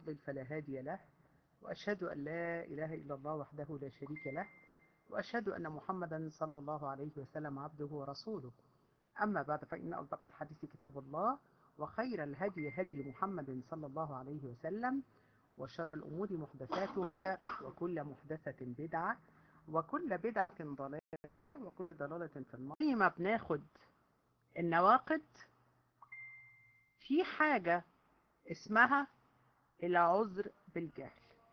يضلل فلا هادي له وأشهد أن لا إله إلا الله وحده لا شريك له وأشهد أن محمدا صلى الله عليه وسلم عبده ورسوله أما بعد فإن أصدق الحديث كتاب الله وخير الهدي هدي محمد صلى الله عليه وسلم وشر الأمور محدثاتها وكل محدثة بدعة وكل بدعة ضلالة وكل ضلالة في النار زي ما بناخد النواقد في حاجة اسمها العذر بالجهل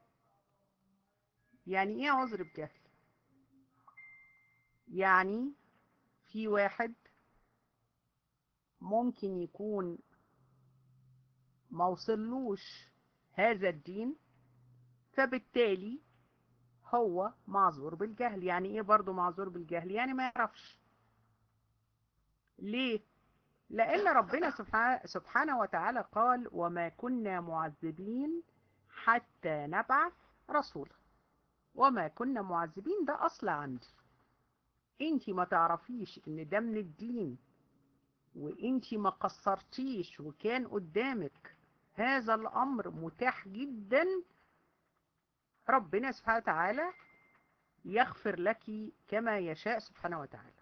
يعني ايه عذر بجهل يعني في واحد ممكن يكون ما وصلوش هذا الدين فبالتالي هو معذور بالجهل يعني ايه برضو معذور بالجهل يعني ما يعرفش ليه لان ربنا سبحانه وتعالى قال وما كنا معذبين حتى نبعث رسولا وما كنا معذبين ده اصل عندي انتي ما تعرفيش ان ده من الدين وانتي ما قصرتيش وكان قدامك هذا الامر متاح جدا ربنا سبحانه وتعالى يغفر لك كما يشاء سبحانه وتعالى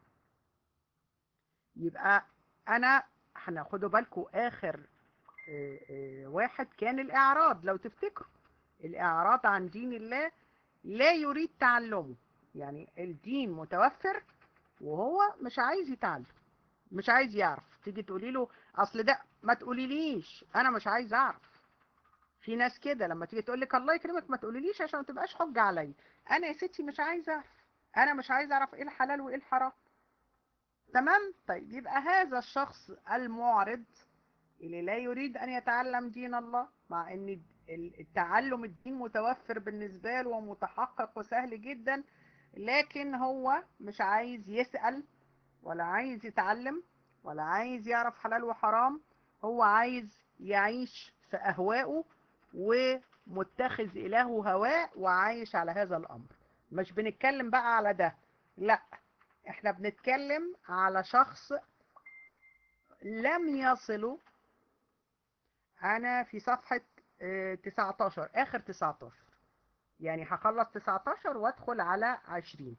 يبقى انا هناخدوا بالكم اخر واحد كان الاعراض لو تفتكروا الاعراض عن دين الله لا يريد تعلمه يعني الدين متوفر وهو مش عايز يتعلم مش عايز يعرف تيجي تقولي له اصل ده ما تقوليليش انا مش عايز اعرف في ناس كده لما تيجي تقول لك الله يكرمك ما تقوليليش عشان ما تبقاش حجه عليا انا يا ستي مش عايز اعرف انا مش عايز اعرف ايه الحلال وايه الحرام تمام طيب يبقى هذا الشخص المعرض اللي لا يريد ان يتعلم دين الله مع ان التعلم الدين متوفر بالنسبه له ومتحقق وسهل جدا لكن هو مش عايز يسأل ولا عايز يتعلم ولا عايز يعرف حلال وحرام هو عايز يعيش في أهوائه ومتخذ إلهه هواء وعايش على هذا الأمر مش بنتكلم بقى على ده لا احنا بنتكلم على شخص لم يصله أنا في صفحة 19 آخر 19 يعني هخلص 19 وادخل على 20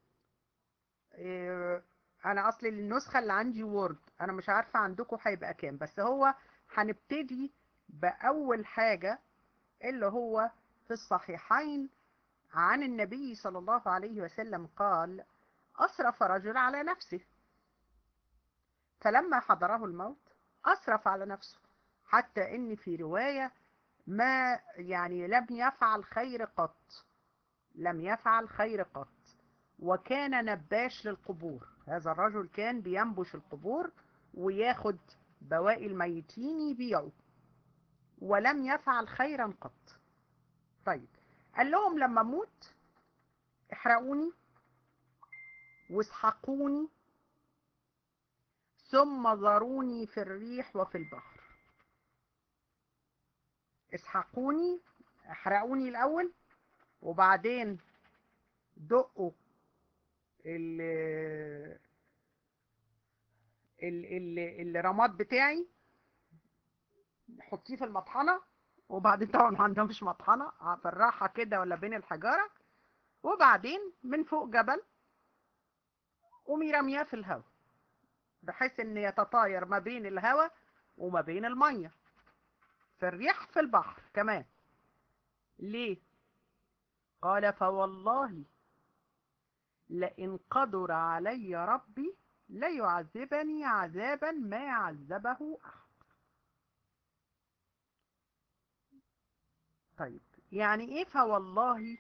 انا اصلي النسخه اللي عندي وورد انا مش عارفه عندكم هيبقى كام بس هو هنبتدي باول حاجه اللي هو في الصحيحين عن النبي صلى الله عليه وسلم قال اسرف رجل على نفسه فلما حضره الموت اسرف على نفسه حتى ان في روايه ما يعني لم يفعل خير قط لم يفعل خير قط وكان نباش للقبور هذا الرجل كان بينبش القبور وياخد بواقي الميتين يبيعه ولم يفعل خيرا قط طيب قال لهم لما اموت احرقوني واسحقوني ثم ذروني في الريح وفي البحر اسحقوني احرقوني الاول وبعدين دقوا ال ال ال الرماد بتاعي حطيه في المطحنة وبعدين طبعا ما عندهمش مطحنة في الراحة كده ولا بين الحجارة وبعدين من فوق جبل قومي رمياه في الهواء بحيث ان يتطاير ما بين الهواء وما بين الميه في الريح في البحر كمان ليه قال فوالله لئن قدر علي ربي ليعذبني عذابا ما عذبه أحد طيب يعني ايه فوالله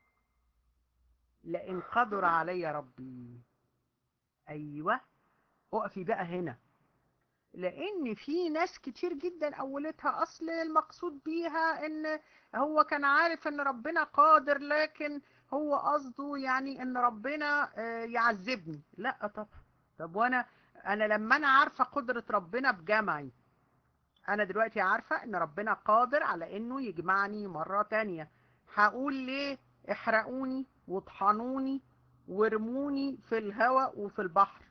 لئن قدر علي ربي ايوه اقفي بقى هنا لان في ناس كتير جدا اولتها اصل المقصود بيها ان هو كان عارف ان ربنا قادر لكن هو قصده يعني ان ربنا يعذبني لا طب طب وانا انا لما انا عارفه قدره ربنا بجمعي انا دلوقتي عارفه ان ربنا قادر على انه يجمعني مره تانية هقول ليه احرقوني واطحنوني وارموني في الهواء وفي البحر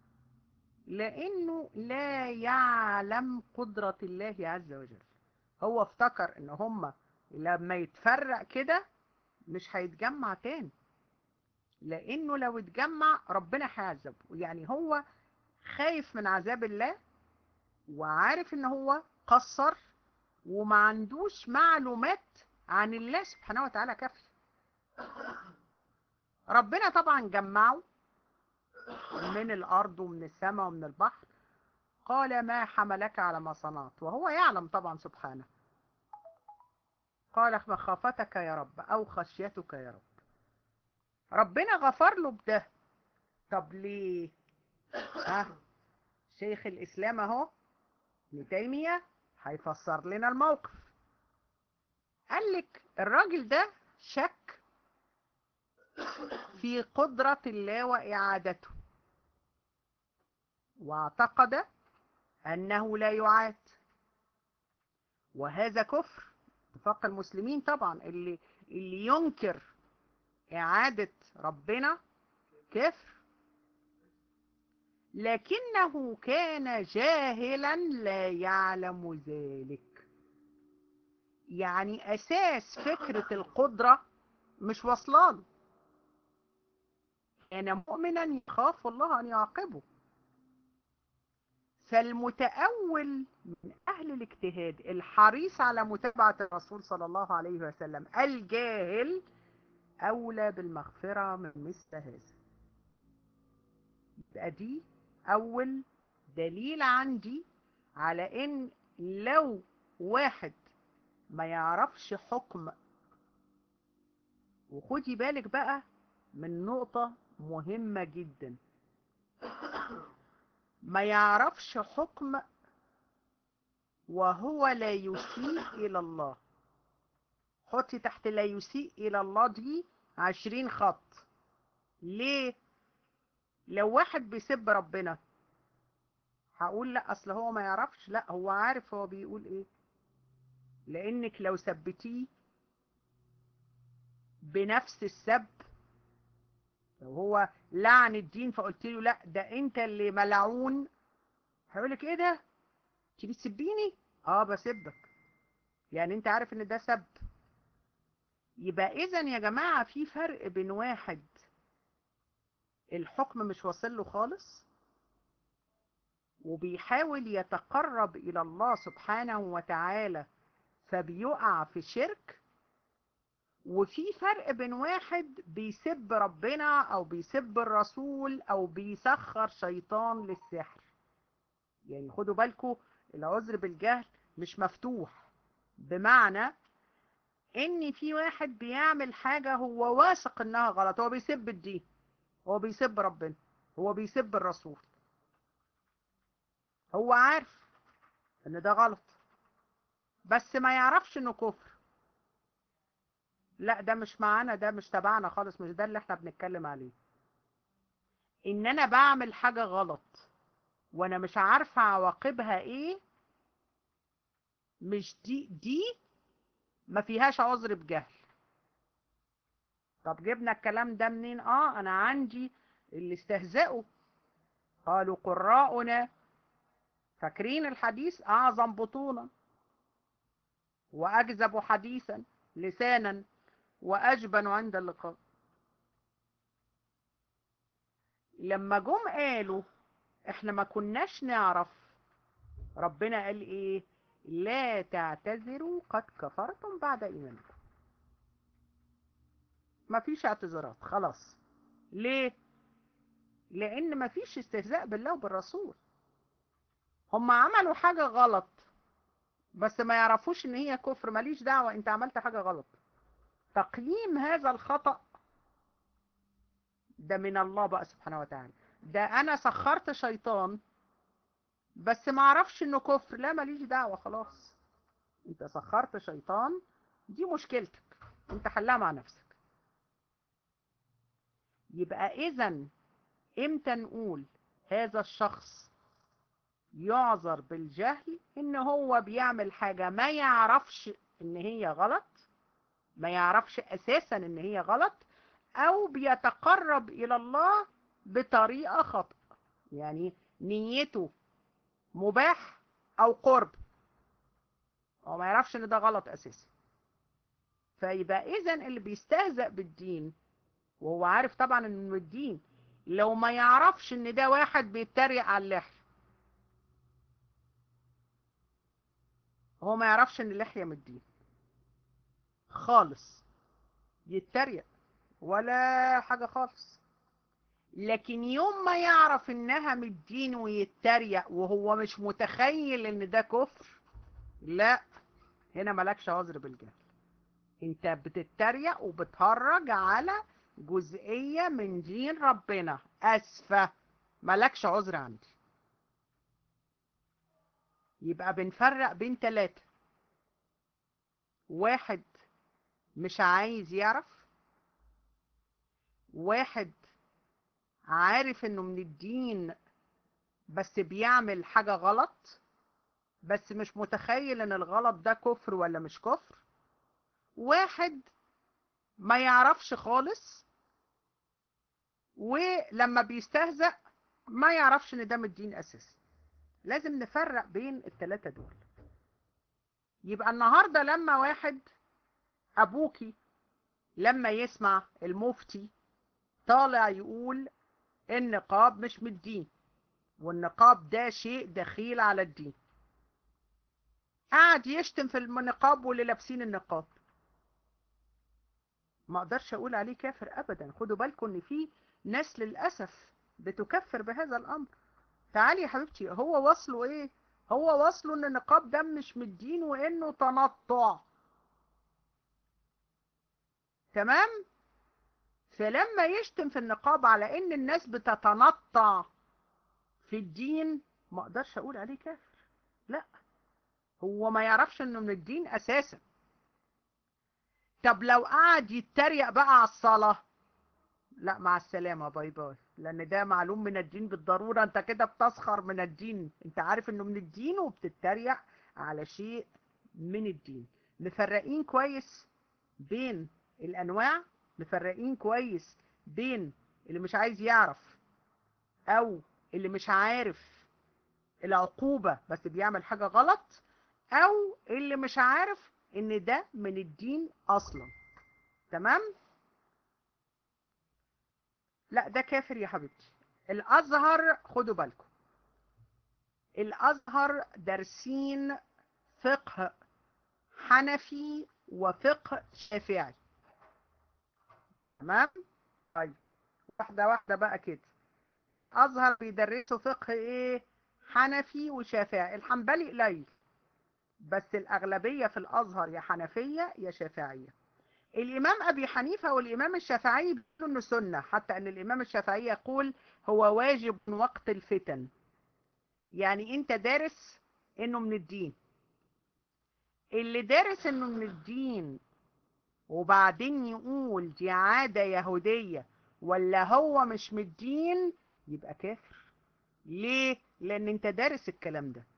لانه لا يعلم قدرة الله عز وجل هو افتكر ان هم لما يتفرق كده مش هيتجمع تاني لانه لو اتجمع ربنا هيعذبه يعني هو خايف من عذاب الله وعارف ان هو قصر وما عندوش معلومات عن الله سبحانه وتعالى كافيه ربنا طبعا جمعه من الارض ومن السماء ومن البحر قال ما حملك على ما صنعت وهو يعلم طبعا سبحانه قال مخافتك يا رب او خشيتك يا رب ربنا غفر له بده طب ليه ها شيخ الاسلام اهو ابن تيميه هيفسر لنا الموقف قال لك الراجل ده شك في قدرة الله وإعادته واعتقد أنه لا يعاد وهذا كفر اتفاق المسلمين طبعا اللي اللي ينكر إعادة ربنا كفر لكنه كان جاهلا لا يعلم ذلك يعني أساس فكرة القدرة مش وصلان كان مؤمنا يخاف الله أن يعاقبه فالمتأول من أهل الاجتهاد الحريص على متابعة الرسول صلى الله عليه وسلم الجاهل أولى بالمغفرة من مثل هذا يبقى دي أول دليل عندي على إن لو واحد ما يعرفش حكم وخدي بالك بقى من نقطة مهمة جدا ما يعرفش حكم وهو لا يسيء إلى الله حطي تحت لا يسيء إلى الله دي عشرين خط ليه لو واحد بيسب ربنا هقول لا اصل هو ما يعرفش لا هو عارف هو بيقول ايه لانك لو سبتيه بنفس السب لو هو لعن الدين فقلت له لا ده انت اللي ملعون هيقولك ايه ده انت بتسبيني اه بسبك يعني انت عارف ان ده سب يبقى اذا يا جماعة في فرق بين واحد الحكم مش واصل له خالص وبيحاول يتقرب الى الله سبحانه وتعالى فبيقع في شرك وفي فرق بين واحد بيسب ربنا او بيسب الرسول او بيسخر شيطان للسحر يعني خدوا بالكم العذر بالجهل مش مفتوح بمعنى ان في واحد بيعمل حاجة هو واثق انها غلط هو بيسب الدين هو بيسب ربنا هو بيسب الرسول هو عارف ان ده غلط بس ما يعرفش انه كفر لا ده مش معانا ده مش تبعنا خالص مش ده اللي احنا بنتكلم عليه ان انا بعمل حاجة غلط وانا مش عارفة عواقبها ايه مش دي دي ما فيهاش عذر بجهل طب جبنا الكلام ده منين اه انا عندي اللي استهزأوا قالوا قراؤنا فاكرين الحديث اعظم بطونا واكذب حديثا لسانا واجبن عند اللقاء لما جم قالوا احنا ما كناش نعرف ربنا قال ايه لا تعتذروا قد كفرتم بعد ايمانكم ما فيش اعتذارات خلاص ليه لان ما فيش استهزاء بالله وبالرسول هم عملوا حاجة غلط بس ما يعرفوش ان هي كفر ماليش دعوة انت عملت حاجة غلط تقييم هذا الخطأ ده من الله بقى سبحانه وتعالى ده انا سخرت شيطان بس ما اعرفش انه كفر لا ماليش دعوة خلاص انت سخرت شيطان دي مشكلتك انت حلها مع نفسك يبقى اذا امتى نقول هذا الشخص يعذر بالجهل ان هو بيعمل حاجة ما يعرفش ان هي غلط ما يعرفش اساسا ان هي غلط او بيتقرب الى الله بطريقة خطأ يعني نيته مباح او قرب هو ما يعرفش ان ده غلط اساسا فيبقى اذا اللي بيستهزأ بالدين وهو عارف طبعا انه الدين لو ما يعرفش ان ده واحد بيتريق على اللحية هو ما يعرفش ان اللحية من الدين خالص يتريق ولا حاجة خالص لكن يوم ما يعرف انها من الدين ويتريق وهو مش متخيل ان ده كفر لا هنا مالكش عذر بالجهل انت بتتريق وبتهرج على جزئية من دين ربنا اسفة مالكش عذر عندي يبقى بنفرق بين ثلاثة واحد مش عايز يعرف واحد عارف انه من الدين بس بيعمل حاجة غلط بس مش متخيل ان الغلط ده كفر ولا مش كفر واحد ما يعرفش خالص ولما بيستهزأ ما يعرفش ان ده من الدين اساسا لازم نفرق بين الثلاثة دول يبقى النهاردة لما واحد ابوكي لما يسمع المفتي طالع يقول النقاب مش من الدين والنقاب ده شيء دخيل على الدين قاعد يشتم في النقاب واللي لابسين النقاب ما اقدرش اقول عليه كافر ابدا خدوا بالكم ان في ناس للاسف بتكفر بهذا الامر تعالي يا حبيبتي هو وصله ايه هو وصله ان النقاب ده مش من الدين وانه تنطع تمام فلما يشتم في النقاب على ان الناس بتتنطع في الدين ما اقدرش اقول عليه كافر لا هو ما يعرفش انه من الدين اساسا طب لو قعد يتريق بقى على الصلاة لا مع السلامة باي باي لان ده معلوم من الدين بالضرورة انت كده بتسخر من الدين انت عارف انه من الدين وبتتريق على شيء من الدين مفرقين كويس بين الانواع مفرقين كويس بين اللي مش عايز يعرف او اللي مش عارف العقوبة بس بيعمل حاجة غلط او اللي مش عارف ان ده من الدين اصلا تمام لا ده كافر يا حبيبتي الازهر خدوا بالكم الازهر دارسين فقه حنفي وفقه شافعي تمام طيب واحده واحده بقى كده ازهر بيدرسوا فقه ايه حنفي وشافعي الحنبلي قليل بس الأغلبية في الأزهر يا حنفية يا شافعية الإمام أبي حنيفة والإمام الشافعي بيقولوا إنه سنة حتى أن الإمام الشافعي يقول هو واجب وقت الفتن يعني أنت دارس إنه من الدين اللي دارس إنه من الدين وبعدين يقول دي عادة يهودية ولا هو مش من الدين يبقى كافر ليه؟ لأن أنت دارس الكلام ده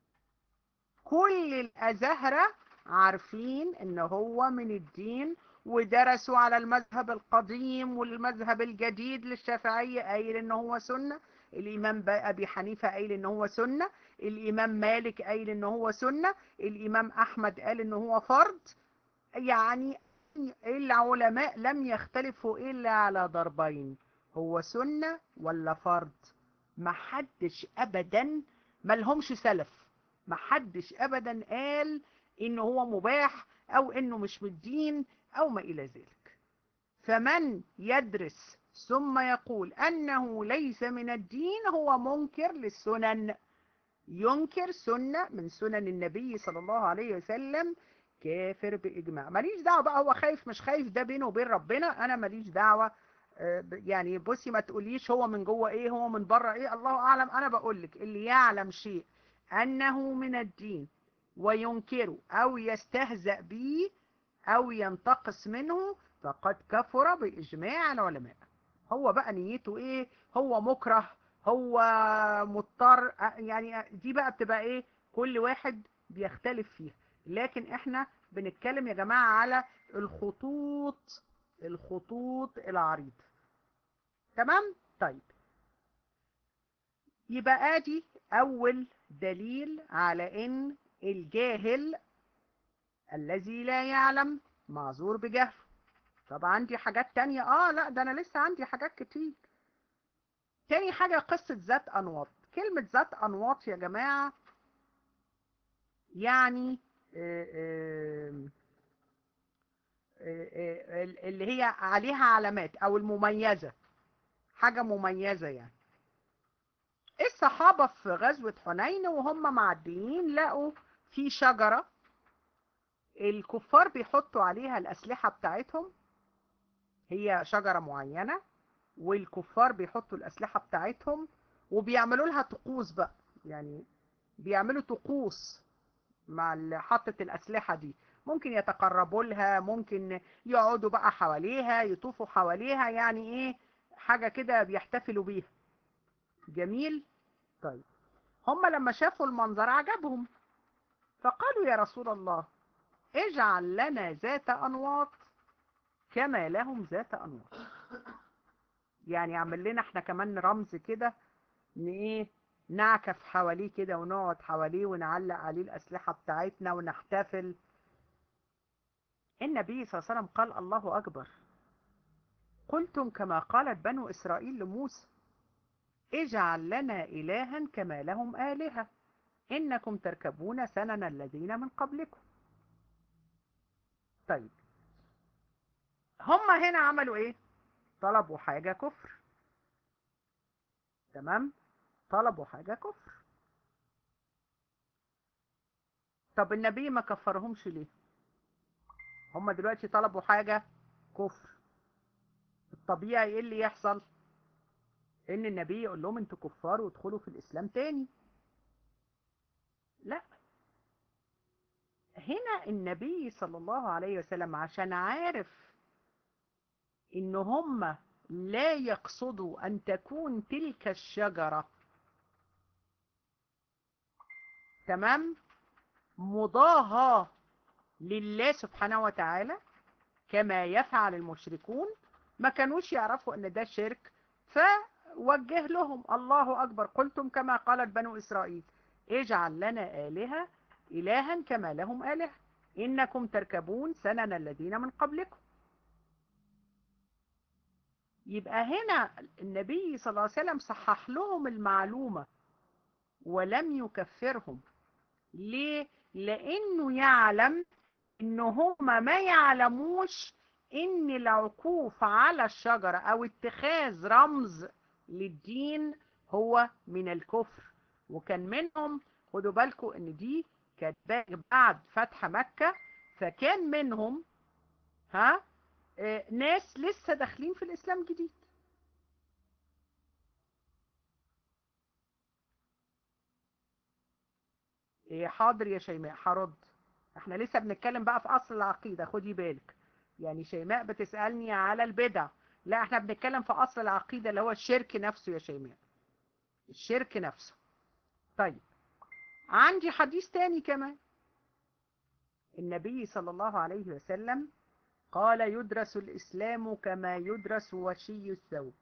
كل الأزهرة عارفين ان هو من الدين ودرسوا على المذهب القديم والمذهب الجديد للشافعية قايل ان هو سنة الامام أبي حنيفة قايل ان هو سنة الامام مالك قايل ان هو سنة الامام احمد قال ان هو فرض يعني العلماء لم يختلفوا الا على ضربين هو سنة ولا فرض محدش ابدا ملهمش سلف محدش ابدا قال انه هو مباح او انه مش من الدين او ما الى ذلك فمن يدرس ثم يقول انه ليس من الدين هو منكر للسنن ينكر سنة من سنن النبي صلى الله عليه وسلم كافر بإجماع ماليش دعوة بقى هو خايف مش خايف ده بينه وبين ربنا أنا ماليش دعوة يعني بصي ما تقوليش هو من جوه ايه هو من بره ايه الله اعلم انا بقولك اللي يعلم شيء انه من الدين وينكره او يستهزأ به او ينتقص منه فقد كفر باجماع العلماء هو بقى نيته ايه هو مكره هو مضطر يعني دي بقى بتبقى ايه كل واحد بيختلف فيها لكن احنا بنتكلم يا جماعة على الخطوط الخطوط العريضة تمام طيب يبقى ادي اول دليل على ان الجاهل الذي لا يعلم معذور بجهله طب عندي حاجات تانية اه لا ده انا لسه عندي حاجات كتير تاني حاجة قصة ذات انواط كلمة ذات انواط يا جماعة يعني آه، آه، آه، آه، اللي هي عليها علامات او المميزة حاجة مميزة يعني الصحابة في غزوة حنين وهم معديين لقوا في شجرة الكفار بيحطوا عليها الأسلحة بتاعتهم هي شجرة معينة والكفار بيحطوا الأسلحة بتاعتهم وبيعملوا لها طقوس بقى يعني بيعملوا طقوس مع ال- حطة الأسلحة دي ممكن يتقربوا لها ممكن يقعدوا بقى حواليها يطوفوا حواليها يعني ايه حاجة كده بيحتفلوا بيها جميل طيب هم لما شافوا المنظر عجبهم فقالوا يا رسول الله اجعل لنا ذات أنواط كما لهم ذات أنواط يعني عمل لنا احنا كمان رمز كده ان ايه نعكف حواليه كده ونقعد حواليه ونعلق عليه الأسلحة بتاعتنا ونحتفل النبي صلى الله عليه وسلم قال الله أكبر قلتم كما قالت بنو إسرائيل لموسى اجعل لنا إلها كما لهم آلهة إنكم تركبون سنن الذين من قبلكم طيب هم هنا عملوا ايه طلبوا حاجة كفر تمام طلبوا حاجة كفر طب النبي ما كفرهمش ليه هم دلوقتي طلبوا حاجة كفر الطبيعي ايه اللي يحصل ان النبي يقول لهم انتوا كفار وادخلوا في الاسلام تاني لا هنا النبي صلى الله عليه وسلم عشان عارف ان هم لا يقصدوا ان تكون تلك الشجرة تمام مضاهاة لله سبحانه وتعالى كما يفعل المشركون ما كانوش يعرفوا ان ده شرك فوجه لهم الله اكبر قلتم كما قالت بنو اسرائيل اجعل لنا آلهة إلها كما لهم آلهة إنكم تركبون سنن الذين من قبلكم يبقى هنا النبي صلى الله عليه وسلم صحح لهم المعلومة ولم يكفرهم ليه؟ لأنه يعلم إن هم ما يعلموش إن العكوف على الشجرة أو اتخاذ رمز للدين هو من الكفر وكان منهم خدوا بالكم إن دي كانت بعد فتح مكة فكان منهم ها آه، ناس لسه داخلين في الإسلام جديد إيه حاضر يا شيماء هرد احنا لسه بنتكلم بقى في أصل العقيدة خدي بالك يعني شيماء بتسألني على البدع لا احنا بنتكلم في أصل العقيدة اللي هو الشرك نفسه يا شيماء الشرك نفسه طيب عندي حديث تاني كمان النبي صلى الله عليه وسلم قال يدرس الإسلام كما يدرس وشي الثوب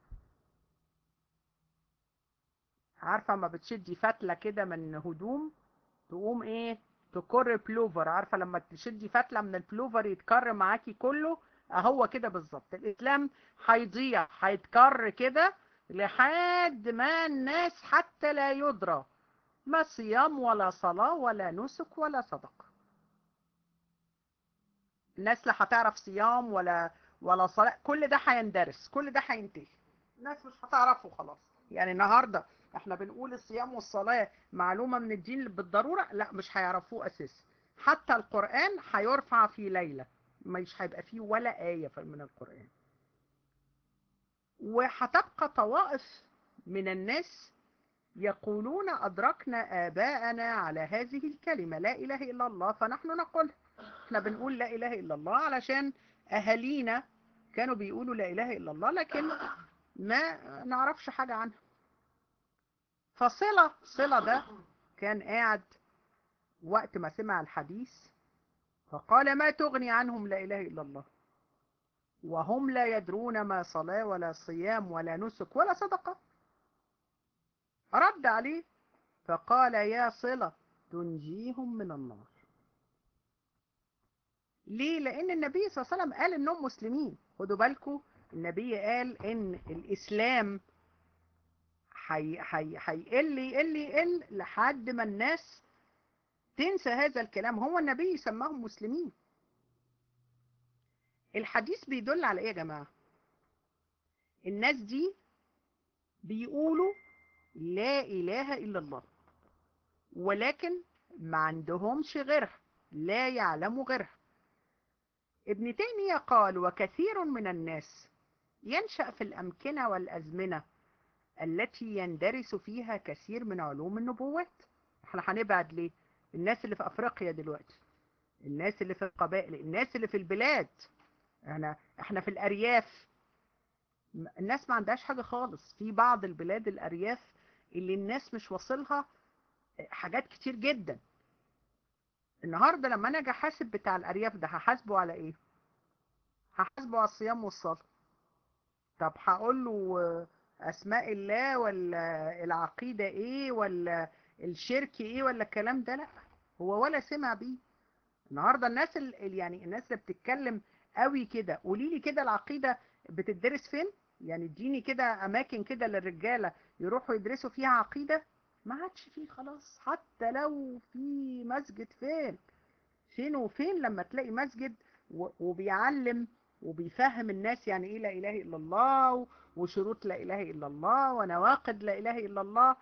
عارفة ما بتشدي فتلة كده من هدوم تقوم ايه تكر بلوفر عارفة لما تشدي فتلة من البلوفر يتكر معاكي كله اهو كده بالظبط الإسلام هيضيع هيتكر كده لحد ما الناس حتى لا يدرى ما صيام ولا صلاة ولا نسك ولا صدقة الناس لا هتعرف صيام ولا ولا صلاة كل ده هيندرس كل ده هينتهي الناس مش هتعرفه خلاص يعني النهارده احنا بنقول الصيام والصلاة معلومة من الدين بالضرورة لا مش هيعرفوه اساسا حتى القرآن هيرفع في ليلة مش هيبقى فيه ولا آية من القرآن وهتبقى طوائف من الناس يقولون أدركنا آباءنا على هذه الكلمة لا إله إلا الله فنحن نقول احنا بنقول لا إله إلا الله علشان أهالينا كانوا بيقولوا لا إله إلا الله لكن ما نعرفش حاجة عنها فصلة صلة ده كان قاعد وقت ما سمع الحديث فقال ما تغني عنهم لا إله إلا الله وهم لا يدرون ما صلاة ولا صيام ولا نسك ولا صدقة رد عليه فقال يا صلة تنجيهم من النار ليه لان النبي صلى الله عليه وسلم قال انهم مسلمين خدوا بالكم النبي قال ان الاسلام هي هي هيقل يقل يقل لحد ما الناس تنسى هذا الكلام هو النبي سماهم مسلمين الحديث بيدل على ايه يا جماعه الناس دي بيقولوا لا اله الا الله ولكن ما عندهمش غيرها لا يعلموا غيرها ابن تيمية قال وكثير من الناس ينشأ في الأمكنة والأزمنة التي يندرس فيها كثير من علوم النبوات احنا هنبعد ليه الناس اللي في أفريقيا دلوقتي الناس اللي في القبائل الناس اللي في البلاد احنا احنا في الأرياف الناس ما عندهاش حاجة خالص في بعض البلاد الأرياف اللي الناس مش واصلها حاجات كتير جدا النهارده لما انا اجي احاسب بتاع الارياف ده هحاسبه على ايه هحاسبه على الصيام والصلاه طب هقول له اسماء الله ولا العقيده ايه ولا الشرك ايه ولا الكلام ده لا هو ولا سمع بيه النهارده الناس اللي يعني الناس اللي بتتكلم قوي كده قولي لي كده العقيده بتدرس فين يعني اديني كده اماكن كده للرجاله يروحوا يدرسوا فيها عقيده ما عادش فيه خلاص حتى لو في مسجد فين فين وفين لما تلاقي مسجد وبيعلم وبيفهم الناس يعني ايه لا اله الا الله وشروط لا اله الا الله ونواقض لا اله الا الله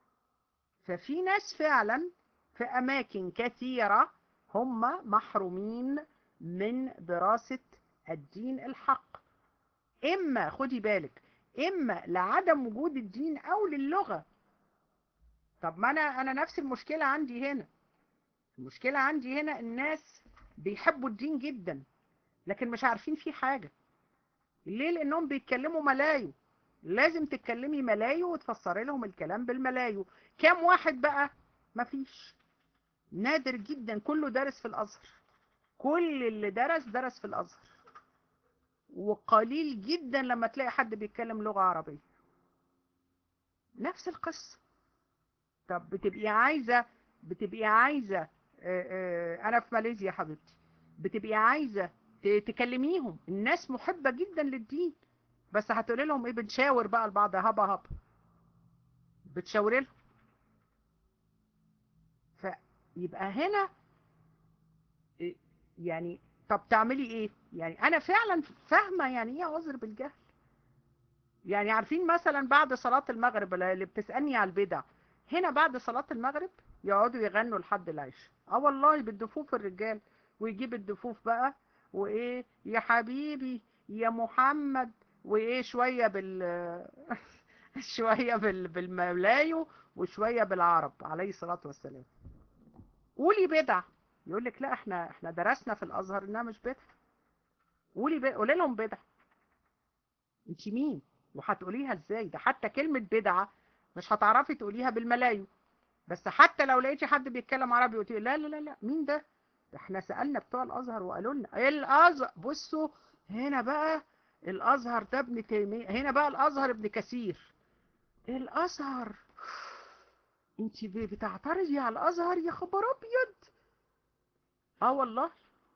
ففي ناس فعلا في اماكن كثيرة هم محرومين من دراسة الدين الحق اما خدي بالك اما لعدم وجود الدين او للغة طب ما انا انا نفس المشكلة عندي هنا المشكلة عندي هنا الناس بيحبوا الدين جدا لكن مش عارفين فيه حاجة ليه لانهم بيتكلموا ملايو لازم تتكلمي ملايو وتفسري لهم الكلام بالملايو كام واحد بقى مفيش نادر جدا كله دارس في الازهر كل اللي درس درس في الازهر وقليل جدا لما تلاقي حد بيتكلم لغة عربية نفس القصة طب بتبقي عايزة بتبقي عايزة انا في ماليزيا يا حبيبتي بتبقي عايزة تكلميهم الناس محبة جدا للدين بس هتقولي لهم ايه بنشاور بقى لبعض هبا هبا بتشاوري لهم فيبقى هنا يعني طب تعملي ايه يعني انا فعلا فاهمة يعني ايه عذر بالجهل يعني عارفين مثلا بعد صلاة المغرب اللي بتسألني على البدع هنا بعد صلاة المغرب يقعدوا يغنوا لحد العشاء اه والله بالدفوف الرجال ويجيب الدفوف بقى وايه يا حبيبي يا محمد وايه شوية بال شوية بال... بالملايو وشوية بالعرب عليه الصلاة والسلام قولي بدع يقول لك لا احنا احنا درسنا في الازهر انها مش بدع قولي ب... قولي لهم بدع انت مين وهتقوليها ازاي ده حتى كلمة بدعة مش هتعرفي تقوليها بالملايو بس حتى لو لقيتي حد بيتكلم عربي قلتي لا لا لا لا مين ده ده احنا سألنا بتوع الازهر وقالوا لنا ايه الازهر بصوا هنا بقى الازهر ده ابن تيميه هنا بقى الازهر ابن كثير الازهر انت بتعترضي على الازهر يا خبر ابيض اه والله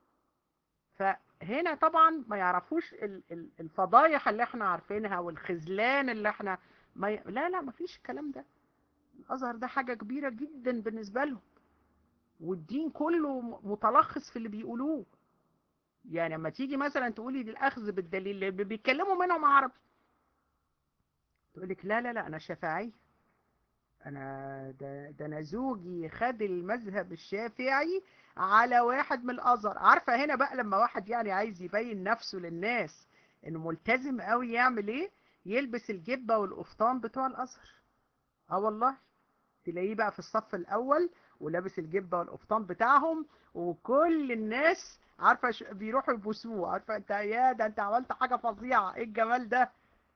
فهنا طبعا ما يعرفوش الفضايح اللي احنا عارفينها والخذلان اللي احنا ما ي... لا لا ما فيش الكلام ده الازهر ده حاجة كبيرة جدا بالنسبة لهم والدين كله متلخص في اللي بيقولوه يعني لما تيجي مثلا تقولي دي الاخذ بالدليل اللي بيتكلموا منهم عربي تقول لك لا لا لا انا شافعي انا ده, ده انا زوجي خد المذهب الشافعي على واحد من الازهر عارفه هنا بقى لما واحد يعني عايز يبين نفسه للناس انه ملتزم قوي يعمل ايه يلبس الجبه والقفطان بتوع الازهر اه والله تلاقيه بقى في الصف الاول ولابس الجبه والقفطان بتاعهم وكل الناس عارفه بيروحوا يبوسوه عارفه انت يا ده انت عملت حاجه فظيعه ايه الجمال ده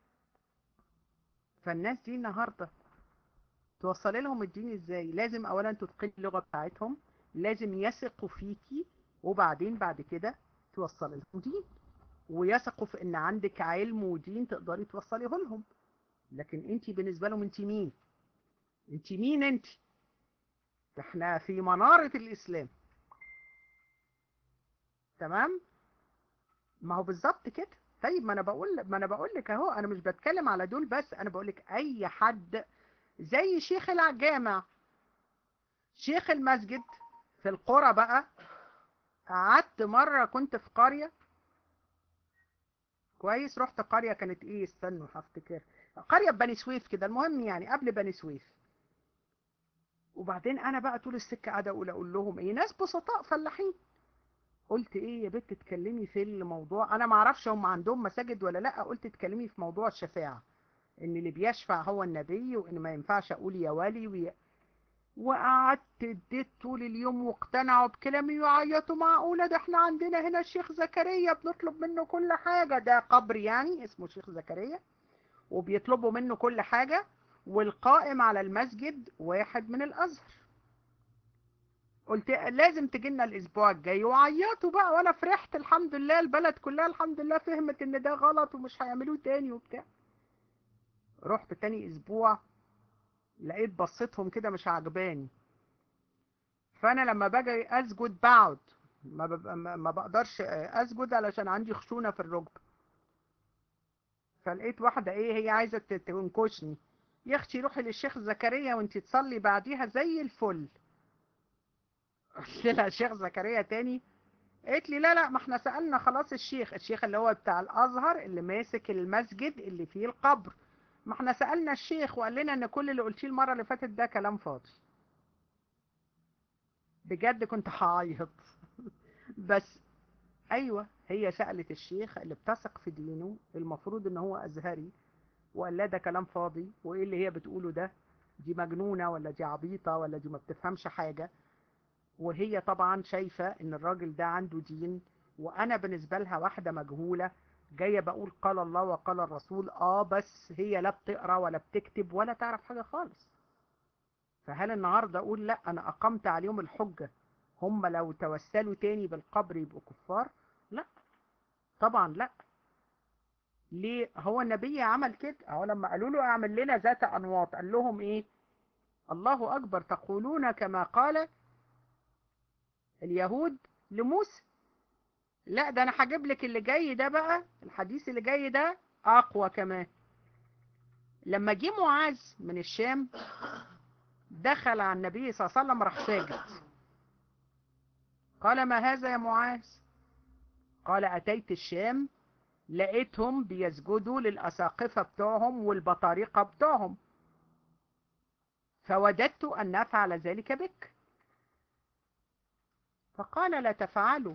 فالناس دي النهارده توصلي لهم الدين ازاي لازم اولا تتقني اللغه بتاعتهم لازم يثقوا فيكي وبعدين بعد كده توصلي لهم دين ويثقوا في ان عندك علم ودين تقدري توصليه لهم لكن انت بالنسبه لهم انت مين انت مين انت احنا في منارة الاسلام تمام ما هو بالظبط كده طيب ما انا بقول ما انا بقول لك اهو انا مش بتكلم على دول بس انا بقول لك اي حد زي شيخ الجامع شيخ المسجد في القرى بقى قعدت مرة كنت في قرية كويس رحت قرية كانت ايه استنوا هفتكر قرية بني سويف كده المهم يعني قبل بني سويف وبعدين انا بقى طول السكة قاعدة اقول اقول لهم ايه ناس بسطاء فلاحين قلت ايه يا بنت تتكلمي في الموضوع انا ما اعرفش هم عندهم مساجد ولا لا قلت تتكلمي في موضوع الشفاعة ان اللي بيشفع هو النبي وان ما ينفعش اقول يا ولي ويا وقعدت اديت طول اليوم واقتنعوا بكلامي وعيطوا معقولة ده احنا عندنا هنا الشيخ زكريا بنطلب منه كل حاجة ده قبر يعني اسمه شيخ زكريا وبيطلبوا منه كل حاجة والقائم على المسجد واحد من الازهر قلت لازم تجينا الاسبوع الجاي وعيطوا بقى وانا فرحت الحمد لله البلد كلها الحمد لله فهمت ان ده غلط ومش هيعملوه تاني وبتاع رحت تاني اسبوع لقيت بصيتهم كده مش عجباني فانا لما باجي اسجد بقعد ما, بب... ما بقدرش اسجد علشان عندي خشونة في الركبه فلقيت واحدة ايه هي عايزة تنكشني يا اختي روحي للشيخ زكريا وانت تصلي بعديها زي الفل قلت لها الشيخ زكريا تاني قالت لي لا لا ما احنا سألنا خلاص الشيخ الشيخ اللي هو بتاع الازهر اللي ماسك المسجد اللي فيه القبر ما احنا سألنا الشيخ وقال لنا ان كل اللي قلتيه المرة اللي فاتت ده كلام فاضي بجد كنت هعيط بس ايوه هي سألت الشيخ اللي بتثق في دينه المفروض ان هو ازهري وقال لا ده كلام فاضي وايه اللي هي بتقوله ده دي مجنونة ولا دي عبيطة ولا دي ما بتفهمش حاجة وهي طبعا شايفة ان الراجل ده عنده دين وانا بالنسبة لها واحدة مجهولة جاية بقول قال الله وقال الرسول اه بس هي لا بتقرا ولا بتكتب ولا تعرف حاجة خالص فهل النهاردة اقول لا انا اقمت عليهم الحجة هم لو توسلوا تاني بالقبر يبقوا كفار لا طبعا لا ليه هو النبي عمل كده هو لما قالوا له اعمل لنا ذات انواط قال لهم ايه الله اكبر تقولون كما قال اليهود لموسى لا ده انا هجيب لك اللي جاي ده بقى الحديث اللي جاي ده اقوى كمان لما جه معاذ من الشام دخل على النبي صلى الله عليه وسلم راح ساجد قال ما هذا يا معاذ قال اتيت الشام لقيتهم بيسجدوا للأساقفة بتوعهم والبطارقة بتوعهم فوددت أن نفعل ذلك بك فقال لا تفعلوا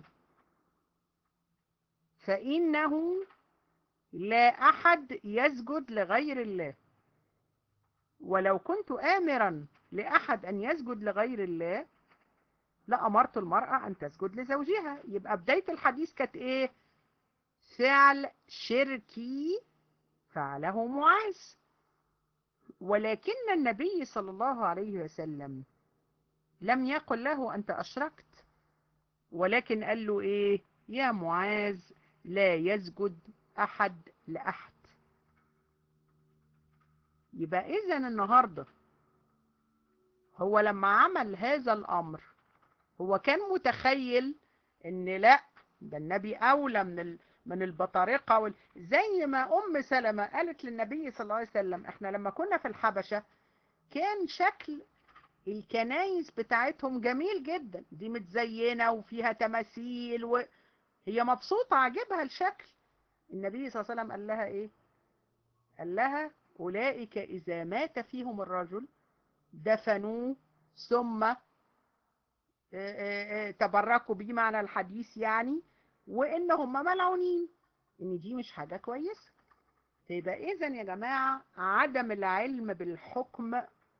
فإنه لا أحد يسجد لغير الله ولو كنت آمرا لأحد أن يسجد لغير الله لأمرت المرأة أن تسجد لزوجها يبقى بداية الحديث كانت إيه فعل شركي فعله معاذ ولكن النبي صلى الله عليه وسلم لم يقل له أنت أشركت ولكن قال له إيه يا معاذ لا يسجد أحد لأحد يبقى إذا النهاردة هو لما عمل هذا الأمر هو كان متخيل ان لا ده النبي أولى من ال... من البطارقة وال... زي ما أم سلمة قالت للنبي صلى الله عليه وسلم احنا لما كنا في الحبشة كان شكل الكنايس بتاعتهم جميل جدا دي متزينة وفيها تماثيل وهي مبسوطة عجبها الشكل النبي صلى الله عليه وسلم قال لها ايه قال لها أولئك إذا مات فيهم الرجل دفنوه ثم تبركوا بيه معنى الحديث يعني وان هم ملعونين ان دي مش حاجة كويسة فيبقى اذا يا جماعة عدم العلم بالحكم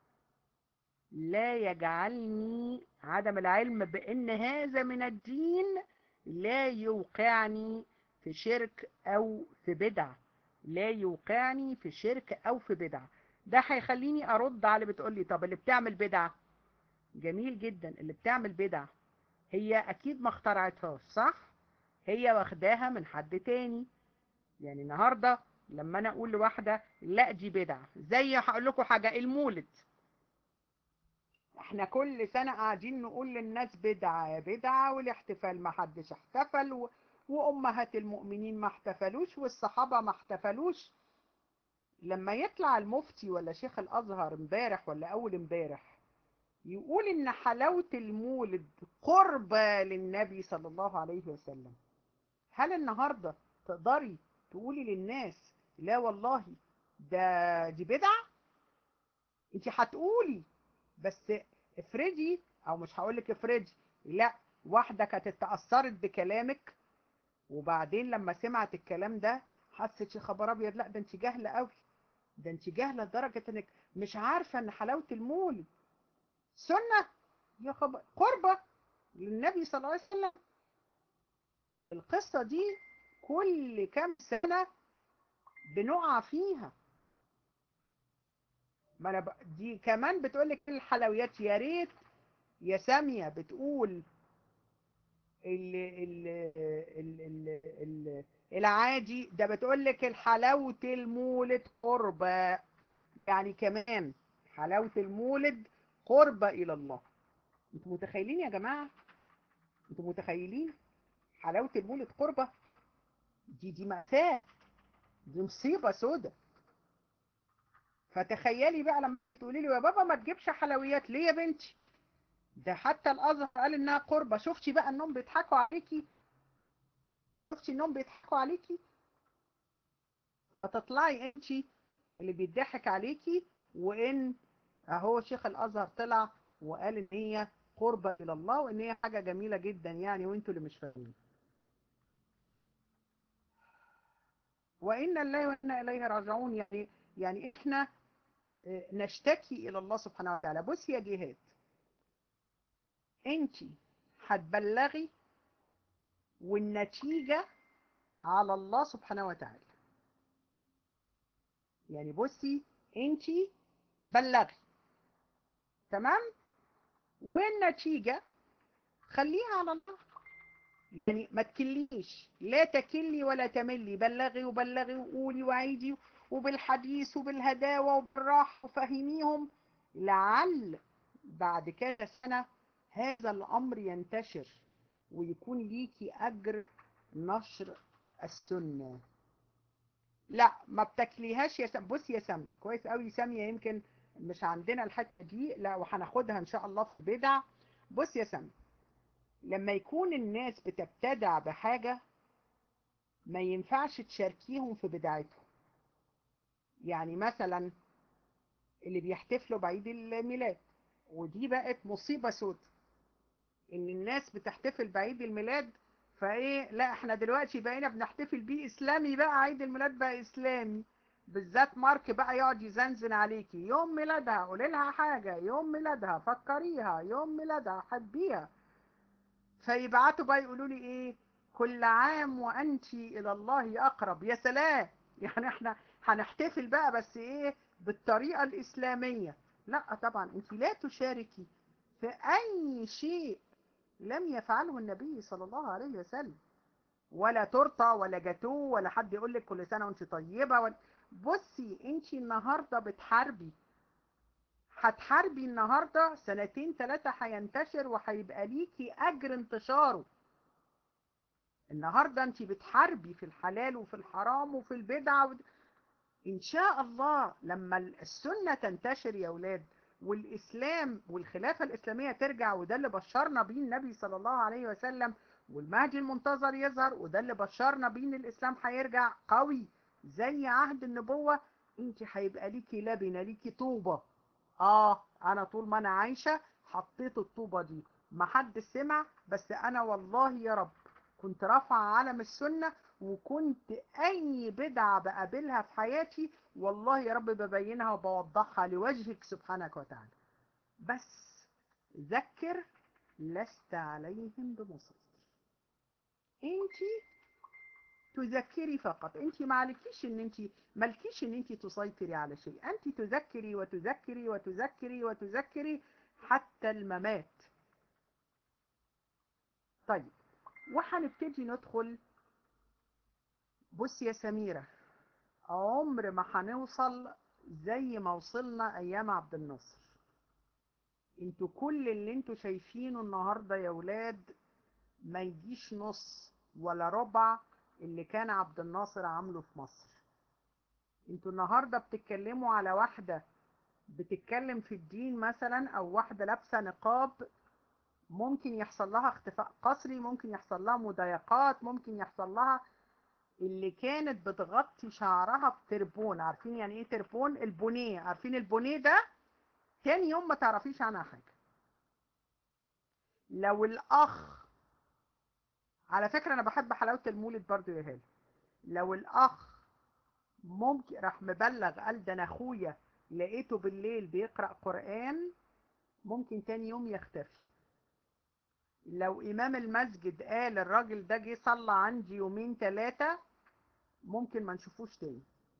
لا يجعلني عدم العلم بان هذا من الدين لا يوقعني في شرك او في بدع لا يوقعني في شرك او في بدع ده هيخليني ارد على اللي بتقولي طب اللي بتعمل بدع جميل جدا اللي بتعمل بدع هي اكيد ما اخترعتهاش صح هي واخداها من حد تاني يعني النهاردة لما انا اقول لواحدة لا دي بدعة زي هقول لكم حاجة المولد احنا كل سنة قاعدين نقول للناس بدعة بدعة والاحتفال ما حدش احتفل و... وأمهات المؤمنين ما احتفلوش والصحابة ما احتفلوش لما يطلع المفتي ولا شيخ الأزهر امبارح ولا أول امبارح يقول إن حلاوة المولد قربة للنبي صلى الله عليه وسلم هل النهاردة تقدري تقولي للناس لا والله ده دي بدعة انت هتقولي بس افرضي او مش هقولك افرضي لا واحدة كانت اتأثرت بكلامك وبعدين لما سمعت الكلام ده حست يا خبر ابيض لا ده انت جاهله قوي ده انت جاهله لدرجه انك مش عارفه ان حلاوه المولد سنه يا خبر قربه للنبي صلى الله عليه وسلم القصه دي كل كام سنه بنقع فيها ما انا ب... دي كمان بتقول لك الحلويات يا ريت يا ساميه بتقول ال ال ال ال ال العادي ده بتقول لك الحلاوة المولد قربة يعني كمان حلاوة المولد قربة إلى الله انتوا متخيلين يا جماعة انتوا متخيلين حلاوة المولد قربة دي دي مأساة دي مصيبة سودة فتخيلي بقى لما تقولي له يا بابا ما تجيبش حلويات ليه يا بنتي ده حتى الازهر قال انها قربة شفتي بقى انهم بيضحكوا عليكي شفتي انهم بيضحكوا عليكي فتطلعي انت اللي بيضحك عليكي وان اهو شيخ الازهر طلع وقال ان هي قربة الى الله وان هي حاجة جميلة جدا يعني وانتوا اللي مش فاهمين وإن الله وإنا إليه راجعون يعني يعني إحنا نشتكي إلى الله سبحانه وتعالى بصي يا جهاد أنت هتبلغي والنتيجة على الله سبحانه وتعالى يعني بصي أنت بلغي تمام والنتيجة خليها على الله يعني ما تكليش لا تكلي ولا تملي بلغي وبلغي وقولي وعيدي وبالحديث وبالهداوة وبالراحة وفهميهم لعل بعد كده سنة هذا الأمر ينتشر ويكون ليكي أجر نشر السنة لا ما بتكليهاش يا سم بصي يا سم كويس قوي سامية يمكن مش عندنا الحتة دي لا وهناخدها إن شاء الله في بدع بص يا سم لما يكون الناس بتبتدع بحاجة ما ينفعش تشاركيهم في بدعتهم يعني مثلا اللي بيحتفلوا بعيد الميلاد ودي بقت مصيبة سود ان الناس بتحتفل بعيد الميلاد فايه لا احنا دلوقتي بقينا بنحتفل بيه اسلامي بقى عيد الميلاد بقى اسلامي بالذات مارك بقى يقعد يزنزن عليكي يوم ميلادها قولي لها حاجة يوم ميلادها فكريها يوم ميلادها حبيها فيبعتوا بقى يقولوا لي ايه كل عام وانت الى الله اقرب يا سلام يعني احنا هنحتفل بقى بس ايه بالطريقة الاسلامية لا طبعا انت لا تشاركي في اي شيء لم يفعله النبي صلى الله عليه وسلم ولا تورته ولا جاتوه ولا حد يقول لك كل سنه وانت طيبه ولا بصي انت النهارده بتحاربي هتحاربي النهارده سنتين ثلاثه هينتشر وهيبقى ليكي اجر انتشاره النهارده انت بتحاربي في الحلال وفي الحرام وفي البدع و... ان شاء الله لما السنه تنتشر يا اولاد والاسلام والخلافه الاسلاميه ترجع وده اللي بشرنا بيه النبي صلى الله عليه وسلم والمهدي المنتظر يظهر وده اللي بشرنا بيه ان الاسلام هيرجع قوي زي عهد النبوه انت هيبقى ليكي لبنه ليكي طوبه اه انا طول ما انا عايشه حطيت الطوبه دي ما حد سمع بس انا والله يا رب كنت رافعه علم السنه وكنت اي بدعه بقابلها في حياتي والله يا رب ببينها وبوضحها لوجهك سبحانك وتعالى بس ذكر لست عليهم بمسيطر انت تذكري فقط انت ما عليكيش ان انت مالكيش ان انت تسيطري على شيء انت تذكري وتذكري وتذكري وتذكري حتى الممات طيب وهنبتدي ندخل بص يا سميرة عمر ما هنوصل زي ما وصلنا ايام عبد الناصر انتوا كل اللي انتوا شايفينه النهاردة يا ولاد ما يجيش نص ولا ربع اللي كان عبد الناصر عامله في مصر انتوا النهاردة بتتكلموا على واحدة بتتكلم في الدين مثلا او واحدة لابسة نقاب ممكن يحصل لها اختفاء قسري ممكن يحصل لها مضايقات ممكن يحصل لها اللي كانت بتغطي شعرها بتربون عارفين يعني ايه تربون البونيه عارفين البونيه ده تاني يوم ما تعرفيش عنها حاجة لو الاخ على فكرة انا بحب حلاوة المولد برضو يا هالة لو الاخ ممكن راح مبلغ قال ده انا اخويا لقيته بالليل بيقرأ قرآن ممكن تاني يوم يختفي لو امام المسجد قال الراجل ده جه صلى عندي يومين ثلاثة ممكن ما نشوفوش تاني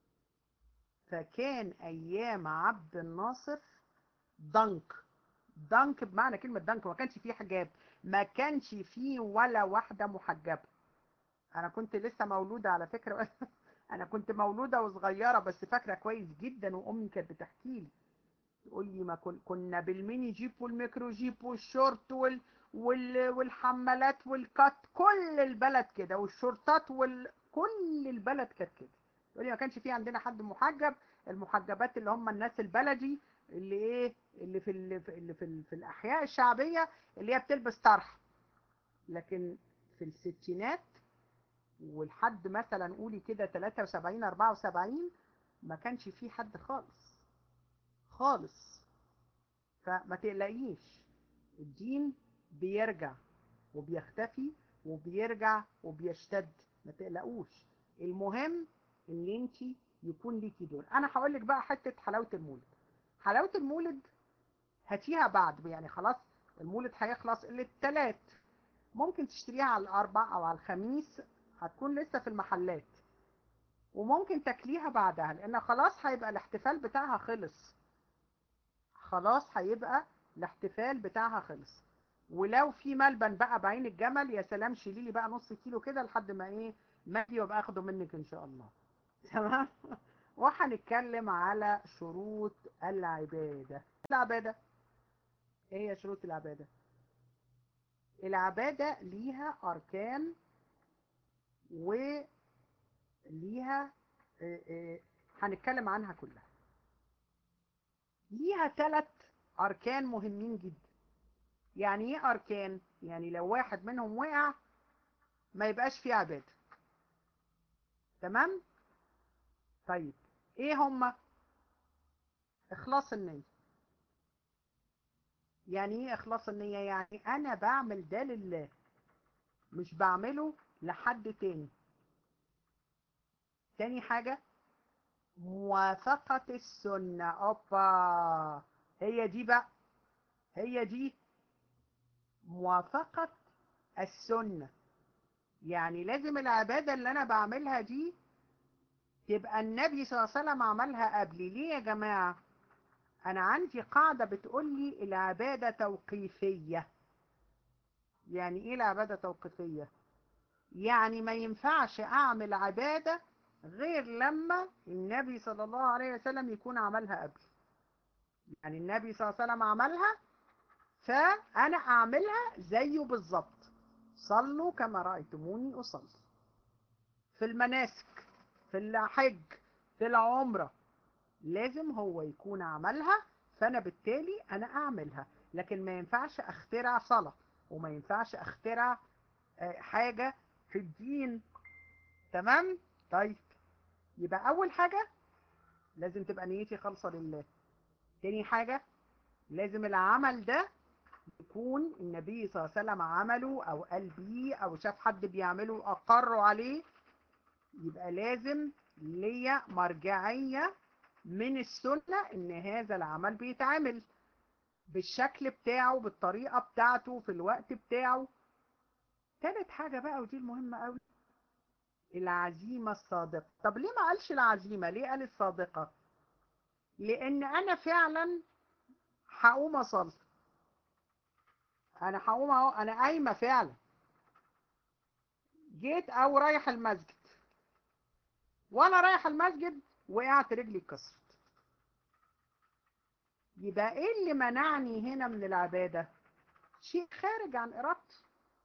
فكان ايام عبد الناصر ضنك ضنك بمعنى كلمة ضنك ما كانش فيه حجاب ما كانش فيه ولا واحدة محجبة انا كنت لسه مولودة على فكرة انا كنت مولودة وصغيرة بس فاكرة كويس جدا وامي كانت بتحكي لي تقول لي ما كن... كنا بالميني جيب والميكرو جيب والشورت وال... وال... والحمالات والكات كل البلد كده والشورتات وال... كل البلد كانت كده تقول لي ما كانش في عندنا حد محجب المحجبات اللي هم الناس البلدي اللي ايه اللي في ال... اللي في, ال... في الاحياء الشعبيه اللي هي بتلبس طرح لكن في الستينات ولحد مثلا قولي كده 73 74 ما كانش في حد خالص خالص فما تقلقيش الدين بيرجع وبيختفي وبيرجع وبيشتد ما تقلقوش المهم ان انت يكون ليكي دور انا هقول لك بقى حته حلاوه المولد حلاوه المولد هاتيها بعد يعني خلاص المولد هيخلص اللي التلات ممكن تشتريها على الاربع او على الخميس هتكون لسه في المحلات وممكن تاكليها بعدها لان خلاص هيبقى الاحتفال بتاعها خلص خلاص هيبقى الاحتفال بتاعها خلص ولو في ملبن بقى بعين الجمل يا سلام شيلي لي بقى نص كيلو كده لحد ما ايه ما اجي وابقى اخده منك ان شاء الله تمام وهنتكلم على شروط العباده العباده ايه هي شروط العباده العباده ليها اركان وليها هنتكلم عنها كلها ليها ثلاث أركان مهمين جدا يعني ايه أركان؟ يعني لو واحد منهم وقع ما يبقاش فيه عبادة تمام؟ طيب ايه هما؟ إخلاص النية يعني ايه إخلاص النية؟ يعني أنا بعمل ده لله مش بعمله لحد تاني تاني حاجة موافقة السنة اوبا هي دي بقى هي دي موافقة السنة يعني لازم العبادة اللي انا بعملها دي تبقى النبي صلى الله عليه وسلم عملها قبلي ليه يا جماعة انا عندي قاعدة بتقول لي العبادة توقيفية يعني ايه العبادة توقيفية يعني ما ينفعش اعمل عبادة غير لما النبي صلى الله عليه وسلم يكون عملها قبل يعني النبي صلى الله عليه وسلم عملها فأنا أعملها زيه بالظبط صلوا كما رأيتموني أصلي في المناسك في الحج في العمرة لازم هو يكون عملها فأنا بالتالي أنا أعملها لكن ما ينفعش أخترع صلاة وما ينفعش أخترع حاجة في الدين تمام طيب يبقى أول حاجة لازم تبقى نيتي خالصة لله تاني حاجة لازم العمل ده يكون النبي صلى الله عليه وسلم عمله أو قال بيه أو شاف حد بيعمله أقروا عليه يبقى لازم ليا مرجعية من السنة إن هذا العمل بيتعمل بالشكل بتاعه بالطريقة بتاعته في الوقت بتاعه تالت حاجة بقى ودي المهمة قوي العزيمة الصادقة طب ليه ما قالش العزيمة ليه قال الصادقة لان انا فعلا هقوم اصلي انا هقوم اهو انا قايمه فعلا جيت او رايح المسجد وانا رايح المسجد وقعت رجلي اتكسرت يبقى ايه اللي منعني هنا من العبادة شيء خارج عن ارادتي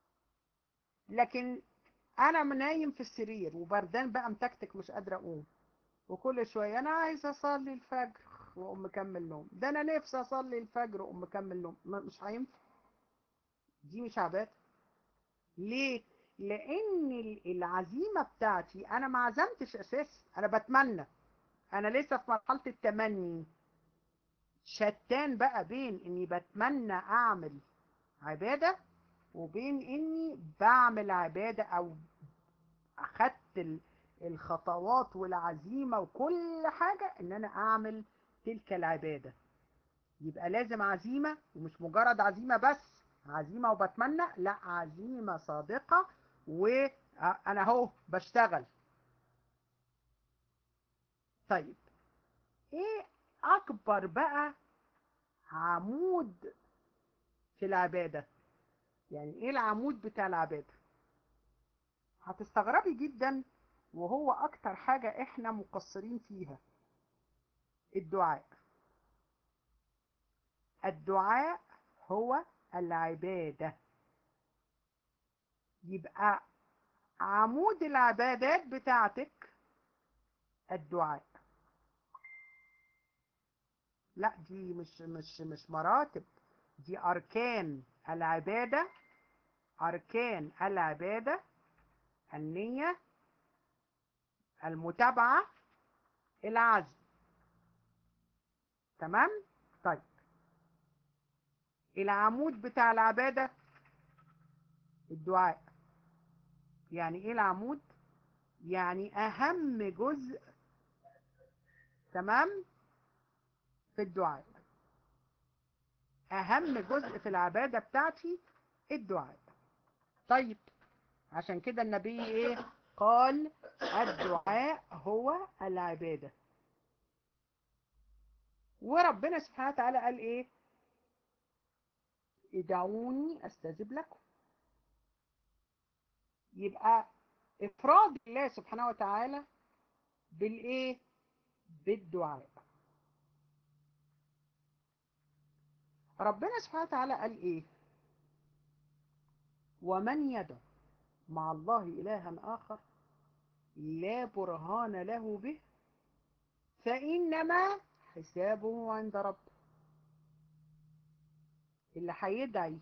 لكن انا نايم في السرير وبردان بقى متكتك مش قادره اقوم وكل شويه انا عايز اصلي الفجر واقوم مكمل نوم ده انا نفسي اصلي الفجر واقوم مكمل نوم مش هينفع دي مش عباده ليه لان العزيمه بتاعتي انا ما عزمتش اساس انا بتمنى انا لسه في مرحله التمني شتان بقى بين اني بتمنى اعمل عباده وبين اني بعمل عبادة او اخدت الخطوات والعزيمة وكل حاجة ان انا اعمل تلك العبادة يبقى لازم عزيمة ومش مجرد عزيمة بس عزيمة وبتمنى لا عزيمة صادقة وانا اهو بشتغل طيب ايه اكبر بقى عمود في العباده يعني ايه العمود بتاع العبادة هتستغربي جدا وهو اكتر حاجة احنا مقصرين فيها الدعاء الدعاء هو العبادة يبقى عمود العبادات بتاعتك الدعاء لا دي مش مش مش مراتب دي اركان العبادة أركان العبادة النية المتابعة العزم تمام طيب العمود بتاع العبادة الدعاء يعني ايه العمود يعني اهم جزء تمام في الدعاء اهم جزء في العبادة بتاعتي الدعاء طيب عشان كده النبي ايه قال الدعاء هو العبادة وربنا سبحانه وتعالى قال ايه ادعوني استجب لكم يبقى افراد الله سبحانه وتعالى بالايه بالدعاء ربنا سبحانه وتعالى قال ايه ومن يدع مع الله إلها آخر لا برهان له به فإنما حسابه عند ربه اللي هيدعي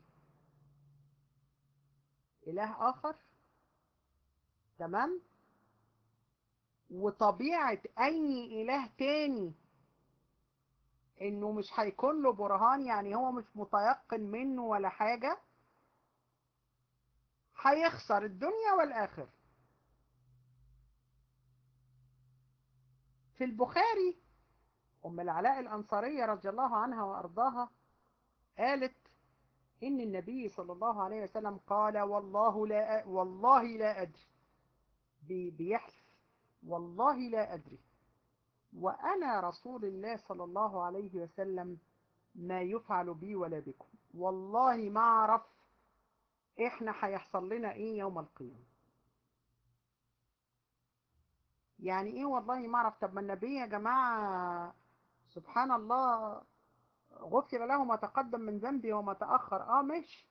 إله آخر تمام وطبيعة أي إله تاني إنه مش هيكون له برهان يعني هو مش متيقن منه ولا حاجة هيخسر الدنيا والآخر في البخاري أم العلاء الأنصارية رضي الله عنها وأرضاها قالت إن النبي صلى الله عليه وسلم قال والله لا والله لا أدري بيحلف والله لا أدري وأنا رسول الله صلى الله عليه وسلم ما يفعل بي ولا بكم والله ما أعرف إحنا هيحصل لنا إيه يوم القيامة يعني إيه والله ما أعرف طب ما النبي يا جماعة سبحان الله غفر له ما تقدم من ذنبي وما تأخر آه ماشي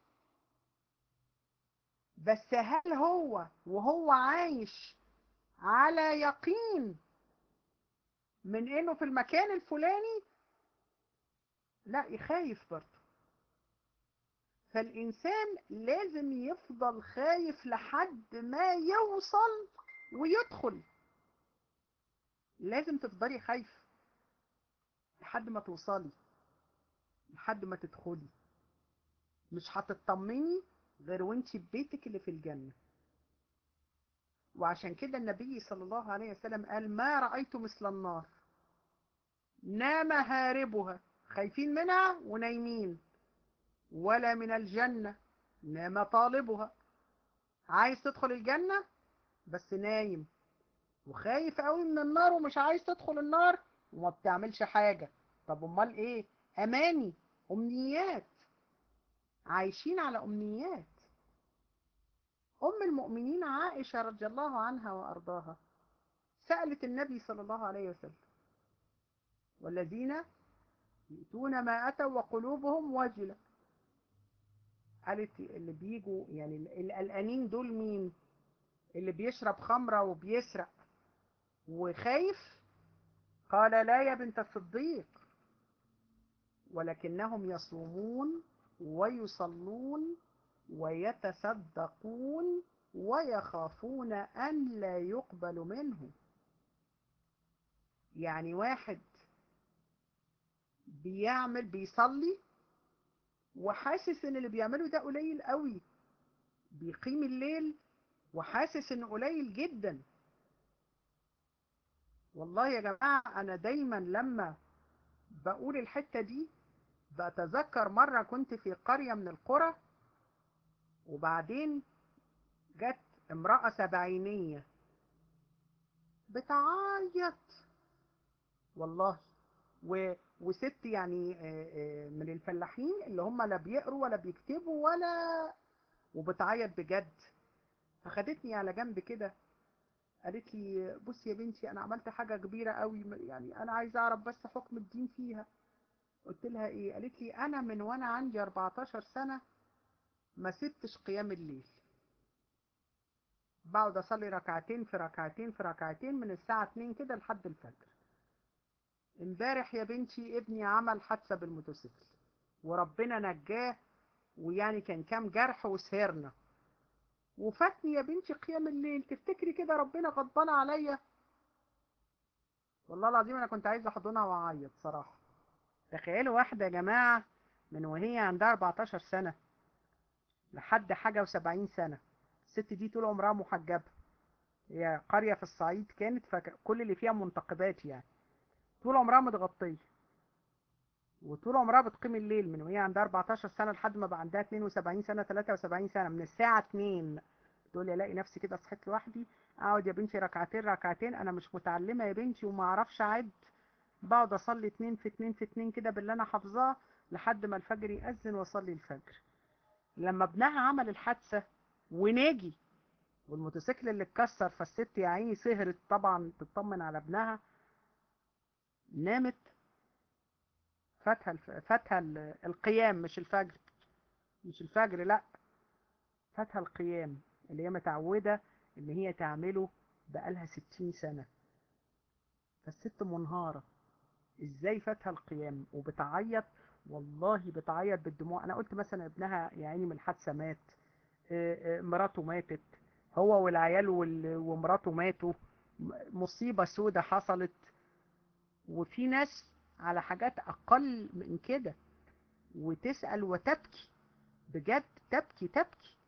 بس هل هو وهو عايش على يقين من انه في المكان الفلاني لا يخايف برضه فالإنسان لازم يفضل خايف لحد ما يوصل ويدخل لازم تفضلي خايف لحد ما توصلي لحد ما تدخلي مش هتطمني غير وانت في بيتك اللي في الجنة وعشان كده النبي صلى الله عليه وسلم قال ما رأيت مثل النار نام هاربها خايفين منها ونايمين ولا من الجنة نام طالبها عايز تدخل الجنة بس نايم وخايف قوي من النار ومش عايز تدخل النار وما بتعملش حاجة طب امال ايه اماني امنيات عايشين على امنيات ام المؤمنين عائشة رضي الله عنها وارضاها سألت النبي صلى الله عليه وسلم والذين يأتون ما أتوا وقلوبهم وجلة قالت اللي بيجوا يعني القلقانين دول مين اللي بيشرب خمرة وبيسرق وخايف قال لا يا بنت الصديق ولكنهم يصومون ويصلون ويتصدقون ويخافون أن لا يقبل منه يعني واحد بيعمل بيصلي وحاسس ان اللي بيعمله ده قليل قوي بيقيم الليل وحاسس انه قليل جدا والله يا جماعة انا دايما لما بقول الحتة دي بتذكر مرة كنت في قرية من القرى وبعدين جت امرأة سبعينية بتعيط والله و... وست يعني من الفلاحين اللي هم لا بيقروا ولا بيكتبوا ولا وبتعيط بجد فخدتني على جنب كده قالت لي بصي يا بنتي انا عملت حاجة كبيرة قوي يعني انا عايزه اعرف بس حكم الدين فيها قلت لها ايه قالت لي انا من وانا عندي 14 سنة ما سبتش قيام الليل بقعد اصلي ركعتين في ركعتين في ركعتين من الساعة 2 كده لحد الفجر امبارح يا بنتي ابني عمل حادثة بالموتوسيكل وربنا نجاه ويعني كان كام جرح وسهرنا وفاتني يا بنتي قيام الليل تفتكري كده ربنا غضبان عليا والله العظيم انا كنت عايزه احضنها واعيط صراحه تخيلوا واحده يا جماعه من وهي عندها 14 سنه لحد حاجه و70 سنه الست دي طول عمرها محجبه هي قريه في الصعيد كانت فكل اللي فيها منتقبات يعني طول عمرها متغطيه وطول عمرها بتقيم الليل من وهي عندها 14 سنه لحد ما بقى عندها 72 سنه 73 سنه من الساعه 2 تقول لي الاقي نفسي كده صحيت لوحدي اقعد يا بنتي ركعتين ركعتين انا مش متعلمه يا بنتي وما اعرفش اعد بقعد اصلي اتنين في اتنين في اتنين كده باللي انا حافظاه لحد ما الفجر يأذن واصلي الفجر لما ابنها عمل الحادثه وناجي والموتوسيكل اللي اتكسر فالست يا عيني سهرت طبعا تطمن على ابنها نامت فاتها فاتها القيام مش الفجر مش الفجر لا فاتها القيام اللي هي متعودة ان هي تعمله بقالها ستين سنة فالست منهارة ازاي فاتها القيام وبتعيط والله بتعيط بالدموع انا قلت مثلا ابنها يا عيني من الحادثة مات مراته ماتت هو والعيال ومراته ماتوا مصيبة سودة حصلت وفي ناس على حاجات أقل من كده وتسأل وتبكي بجد تبكي تبكي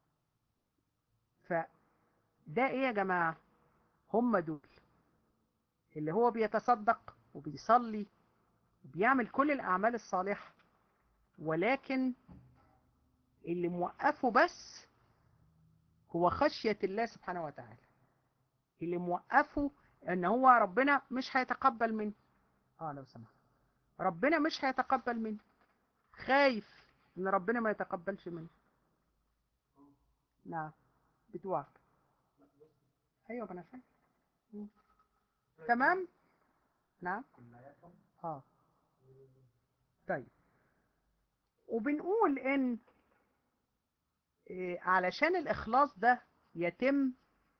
فده ايه يا جماعة هم دول اللي هو بيتصدق وبيصلي وبيعمل كل الأعمال الصالحة ولكن اللي موقفه بس هو خشية الله سبحانه وتعالى اللي موقفه ان هو ربنا مش هيتقبل منه اه لو سمحت ربنا مش هيتقبل منه خايف ان ربنا ما يتقبلش منه نعم بتوعك ايوه انا فاهم تمام نعم اه طيب وبنقول ان إيه علشان الاخلاص ده يتم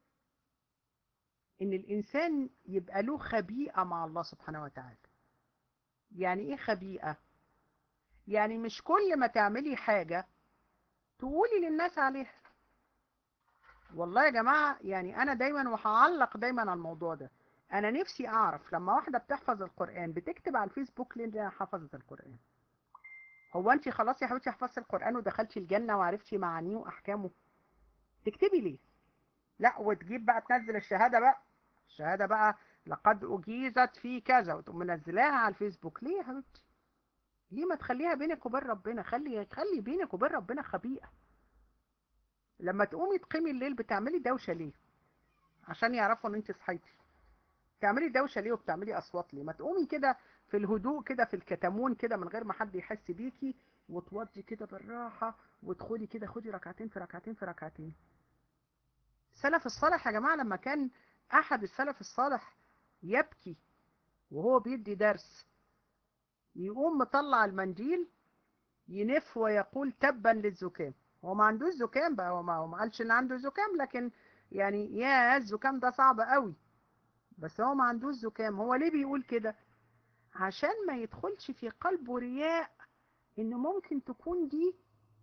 ان الانسان يبقى له خبيئة مع الله سبحانه وتعالى يعني ايه خبيئة يعني مش كل ما تعملي حاجة تقولي للناس عليها والله يا جماعة يعني انا دايما وهعلق دايما على الموضوع ده انا نفسي اعرف لما واحدة بتحفظ القرآن بتكتب على الفيسبوك ليه انها حفظت القرآن هو انت خلاص يا حبيبتي حفظتي القرآن ودخلتي الجنة وعرفتي معانيه واحكامه تكتبي ليه لا وتجيب بقى تنزل الشهادة بقى الشهادة بقى لقد أجيزت في كذا وتقوم منزلاها على الفيسبوك ليه يا حبيبتي ليه ما تخليها بينك وبين ربنا خلي خلي بينك وبين ربنا خبيئة لما تقومي تقيمي الليل بتعملي دوشة ليه عشان يعرفوا ان انت صحيتي تعملي دوشة ليه وبتعملي اصوات ليه ما تقومي كده في الهدوء كده في الكتمون كده من غير ما حد يحس بيكي وتوضي كده بالراحة وادخلي كده خدي ركعتين في ركعتين في ركعتين السلف الصالح يا جماعة لما كان احد السلف الصالح يبكي وهو بيدي درس يقوم مطلع المنديل ينف ويقول تبا للزكام هو ما عندوش زكام بقى هو ما هو ما قالش ان عنده زكام لكن يعني يا الزكام ده صعب قوي بس هو ما عندوش زكام هو ليه بيقول كده عشان ما يدخلش في قلبه رياء ان ممكن تكون دي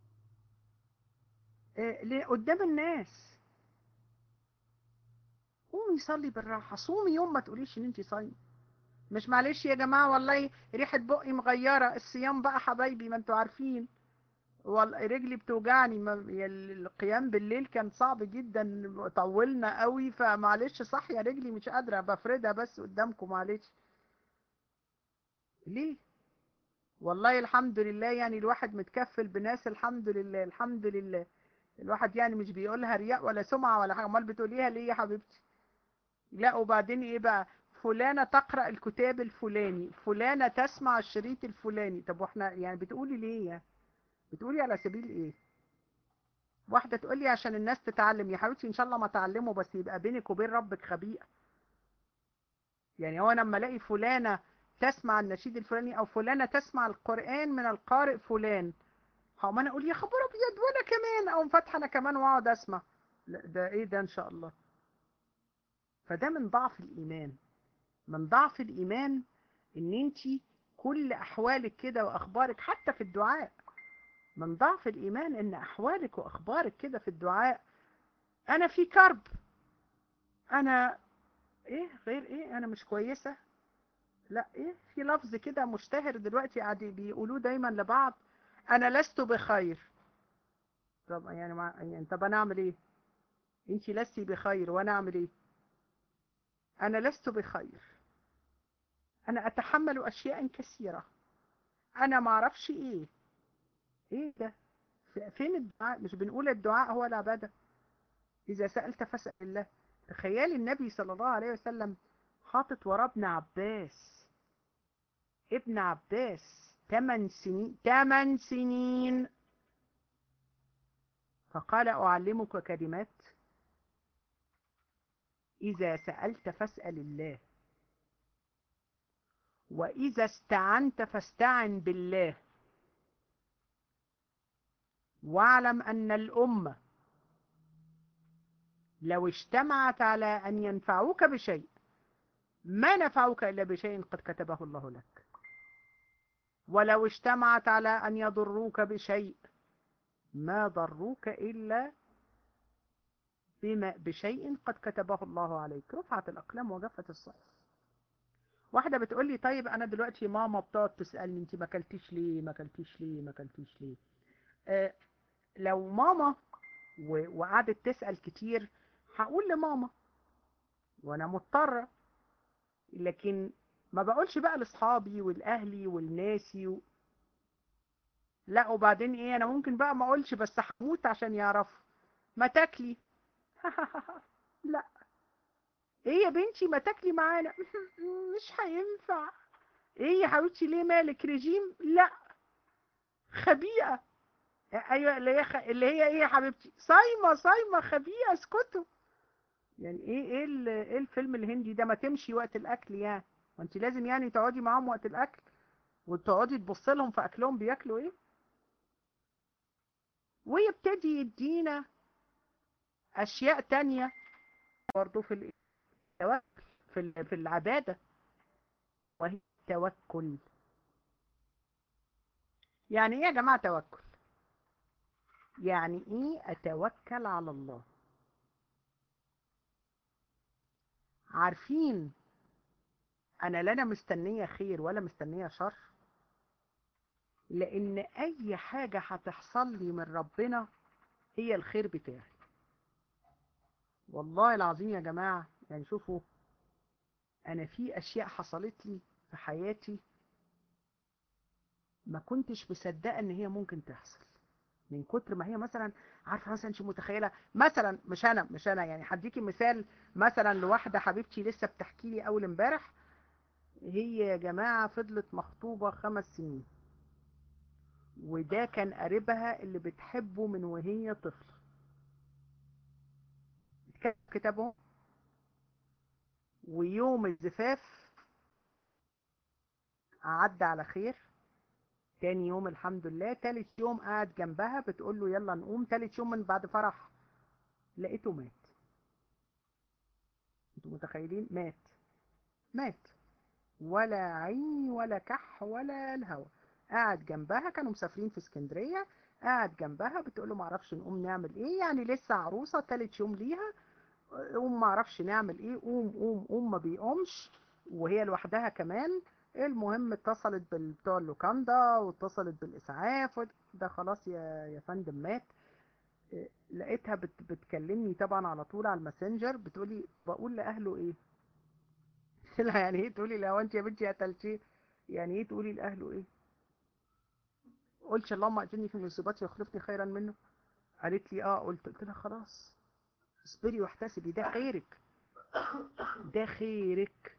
آه، قدام الناس قومي صلي بالراحه صومي يوم ما تقوليش ان انت صايمه مش معلش يا جماعه والله ريحه بقي مغيره الصيام بقى حبايبي ما انتوا عارفين والله رجلي بتوجعني ما القيام بالليل كان صعب جدا طولنا قوي فمعلش صح يا رجلي مش قادره بفردها بس قدامكم معلش ليه والله الحمد لله يعني الواحد متكفل بناس الحمد لله الحمد لله الواحد يعني مش بيقولها رياء ولا سمعة ولا حاجة امال بتقوليها ليه يا حبيبتي لا وبعدين ايه بقى فلانة تقرأ الكتاب الفلاني فلانة تسمع الشريط الفلاني طب واحنا يعني بتقولي ليه يعني بتقولي على سبيل ايه واحدة تقولي عشان الناس تتعلم يا حبيبتي ان شاء الله ما تعلموا بس يبقى بينك وبين ربك خبيئة يعني هو انا لما الاقي فلانة تسمع النشيد الفلاني او فلانة تسمع القرآن من القارئ فلان هقوم انا اقول يا خبر ابيض وانا كمان او فاتحه انا كمان واقعد اسمع لا ده ايه ده ان شاء الله فده من ضعف الايمان من ضعف الايمان ان انت كل احوالك كده واخبارك حتى في الدعاء من ضعف الايمان ان احوالك واخبارك كده في الدعاء انا في كرب انا ايه غير ايه انا مش كويسه لا ايه في لفظ كده مشتهر دلوقتي قاعد بيقولوه دايما لبعض انا لست بخير طب يعني, مع... يعني طب انا اعمل ايه انت لستي بخير وانا اعمل ايه انا لست بخير انا اتحمل اشياء كثيرة انا ما اعرفش ايه ايه ده فين الدعاء مش بنقول الدعاء هو العبادة اذا سألت فاسأل الله تخيل النبي صلى الله عليه وسلم حاطط وراه ابن عباس ابن عباس ثمان سنين ثمان سنين فقال أعلمك كلمات إذا سألت فاسأل الله وإذا استعنت فاستعن بالله واعلم أن الأمة لو اجتمعت على أن ينفعوك بشيء ما نفعوك إلا بشيء قد كتبه الله لك ولو اجتمعت على أن يضروك بشيء ما ضروك إلا بما بشيء قد كتبه الله عليك رفعت الأقلام وجفت الصحف واحدة بتقول لي طيب أنا دلوقتي ماما بتقعد تسألني أنت ما كلتيش ليه ما كلتيش ليه ما كلتيش ليه آه لو ماما وقعدت تسأل كتير هقول لماما وأنا مضطرة لكن ما بقولش بقى لاصحابي والاهلي والناسي و... لا وبعدين ايه انا ممكن بقى ما اقولش بس هموت عشان يعرفوا ما تاكلي لا ايه يا بنتي ما تاكلي معانا مش هينفع ايه يا حبيبتي ليه مالك رجيم لا خبيئه ايوه اللي هي خ... اللي هي ايه يا حبيبتي صايمه صايمه خبيئه اسكتوا يعني ايه ايه ايه الفيلم الهندي ده ما تمشي وقت الاكل يعني وانت لازم يعني تقعدي معاهم وقت الاكل وتقعدي تبص لهم في اكلهم بياكلوا ايه ويبتدي يدينا اشياء تانية برضو في التوكل في في العبادة وهي التوكل يعني ايه يا جماعة توكل يعني ايه اتوكل على الله عارفين انا لا انا مستنيه خير ولا مستنيه شر لان اي حاجه هتحصل لي من ربنا هي الخير بتاعي والله العظيم يا جماعه يعني شوفوا انا في اشياء حصلت لي في حياتي ما كنتش مصدقه ان هي ممكن تحصل من كتر ما هي مثلا عارفه مثلا انت متخيله مثلا مش انا مش انا يعني هديكي مثال مثلا لواحده حبيبتي لسه بتحكي لي اول امبارح هي يا جماعه فضلت مخطوبه خمس سنين وده كان قريبها اللي بتحبه من وهي طفله كتابهم ويوم الزفاف عدى على خير تاني يوم الحمد لله تالت يوم قاعد جنبها بتقول له يلا نقوم تالت يوم من بعد فرح لقيته مات انتوا متخيلين مات مات ولا عين ولا كح ولا الهوا قاعد جنبها كانوا مسافرين في اسكندرية قاعد جنبها بتقول له معرفش نقوم نعمل ايه يعني لسه عروسة تالت يوم ليها قوم معرفش نعمل ايه قوم قوم قوم ما بيقومش وهي لوحدها كمان المهم اتصلت بتوع اللوكاندا واتصلت بالاسعاف ده خلاص يا يا فندم مات لقيتها بت بتكلمني طبعا على طول على الماسنجر بتقولي بقول لاهله ايه لا يعني ايه تقولي لو انت يا بنتي قتلتيه يعني ايه تقولي لاهله ايه قلت اللهم اجرني في مصيبتي واخلفني خيرا منه قالت لي اه قلت قلت لها خلاص اصبري واحتسبي ده خيرك ده خيرك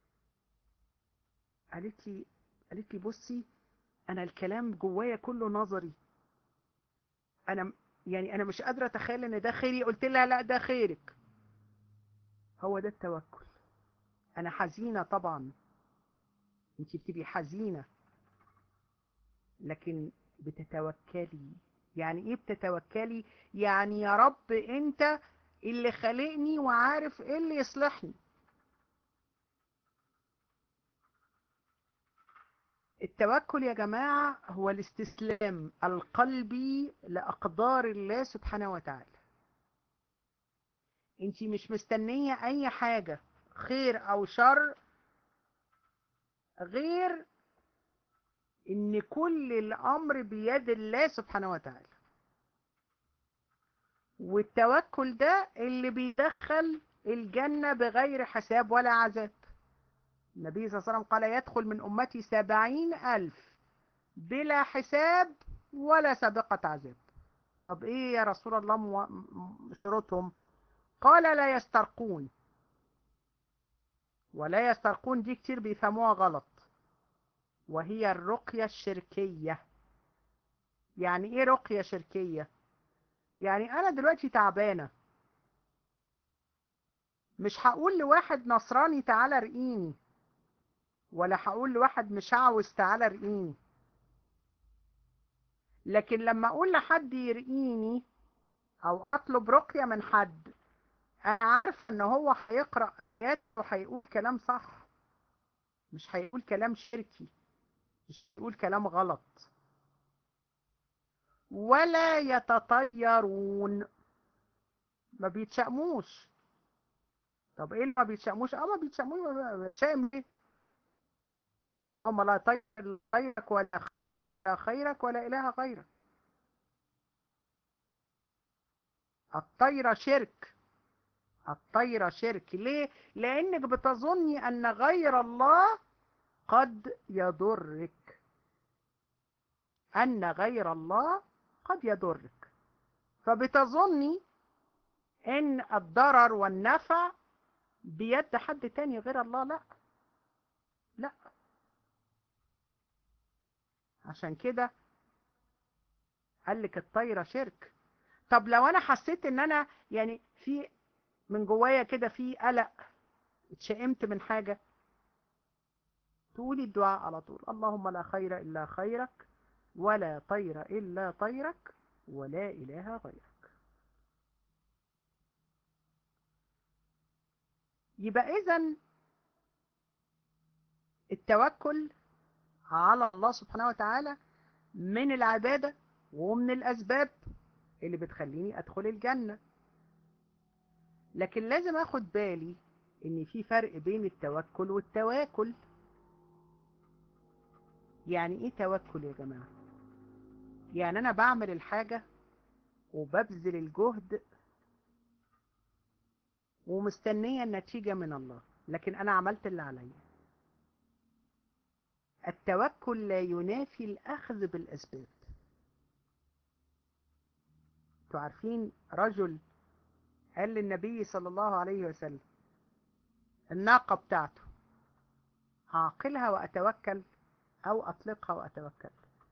قالت لي قالت لي بصي انا الكلام جوايا كله نظري انا يعني انا مش قادره اتخيل ان ده خيري قلت لها لا ده خيرك هو ده التوكل انا حزينه طبعا انت بتبقي حزينه لكن بتتوكلي يعني ايه بتتوكلي يعني يا رب انت اللي خلقني وعارف ايه اللي يصلحني التوكل يا جماعة هو الاستسلام القلبي لأقدار الله سبحانه وتعالى انت مش مستنية اي حاجة خير او شر غير ان كل الامر بيد الله سبحانه وتعالى والتوكل ده اللي بيدخل الجنة بغير حساب ولا عذاب النبي صلى الله عليه وسلم قال يدخل من أمتي سبعين ألف بلا حساب ولا سابقة عذاب طب إيه يا رسول الله مو... شروطهم قال لا يسترقون ولا يسترقون دي كتير بيفهموها غلط وهي الرقية الشركية يعني ايه رقية شركية يعني انا دلوقتي تعبانة مش هقول لواحد نصراني تعالى رقيني ولا هقول لواحد مش عاوز تعالى رقيني لكن لما اقول لحد يرقيني او اطلب رقية من حد انا عارف ان هو هيقرأ ايات وهيقول كلام صح مش هيقول كلام شركي مش هيقول كلام غلط ولا يتطيرون ما بيتشأموش طب ايه اللي ما بيتشأموش اه ما بيتشأموش شأم ليه هم لا طير غيرك ولا خيرك ولا اله غيرك الطيرة شرك الطيرة شرك ليه لانك بتظني ان غير الله قد يضرك ان غير الله قد يضرك فبتظني ان الضرر والنفع بيد حد تاني غير الله لا لا عشان كده قال لك الطايرة شرك طب لو انا حسيت ان انا يعني في من جوايا كده في قلق اتشائمت من حاجة تقولي الدعاء على طول اللهم لا خير إلا خيرك ولا طير إلا طيرك ولا إله غيرك يبقى إذن التوكل على الله سبحانه وتعالى من العبادة ومن الأسباب اللي بتخليني أدخل الجنة لكن لازم أخد بالي إن في فرق بين التوكل والتواكل يعني إيه توكل يا جماعة يعني أنا بعمل الحاجة وببذل الجهد ومستنية النتيجة من الله لكن أنا عملت اللي عليا التوكل لا ينافي الأخذ بالأسباب تعرفين رجل قال للنبي صلى الله عليه وسلم الناقة بتاعته أعقلها وأتوكل أو أطلقها وأتوكل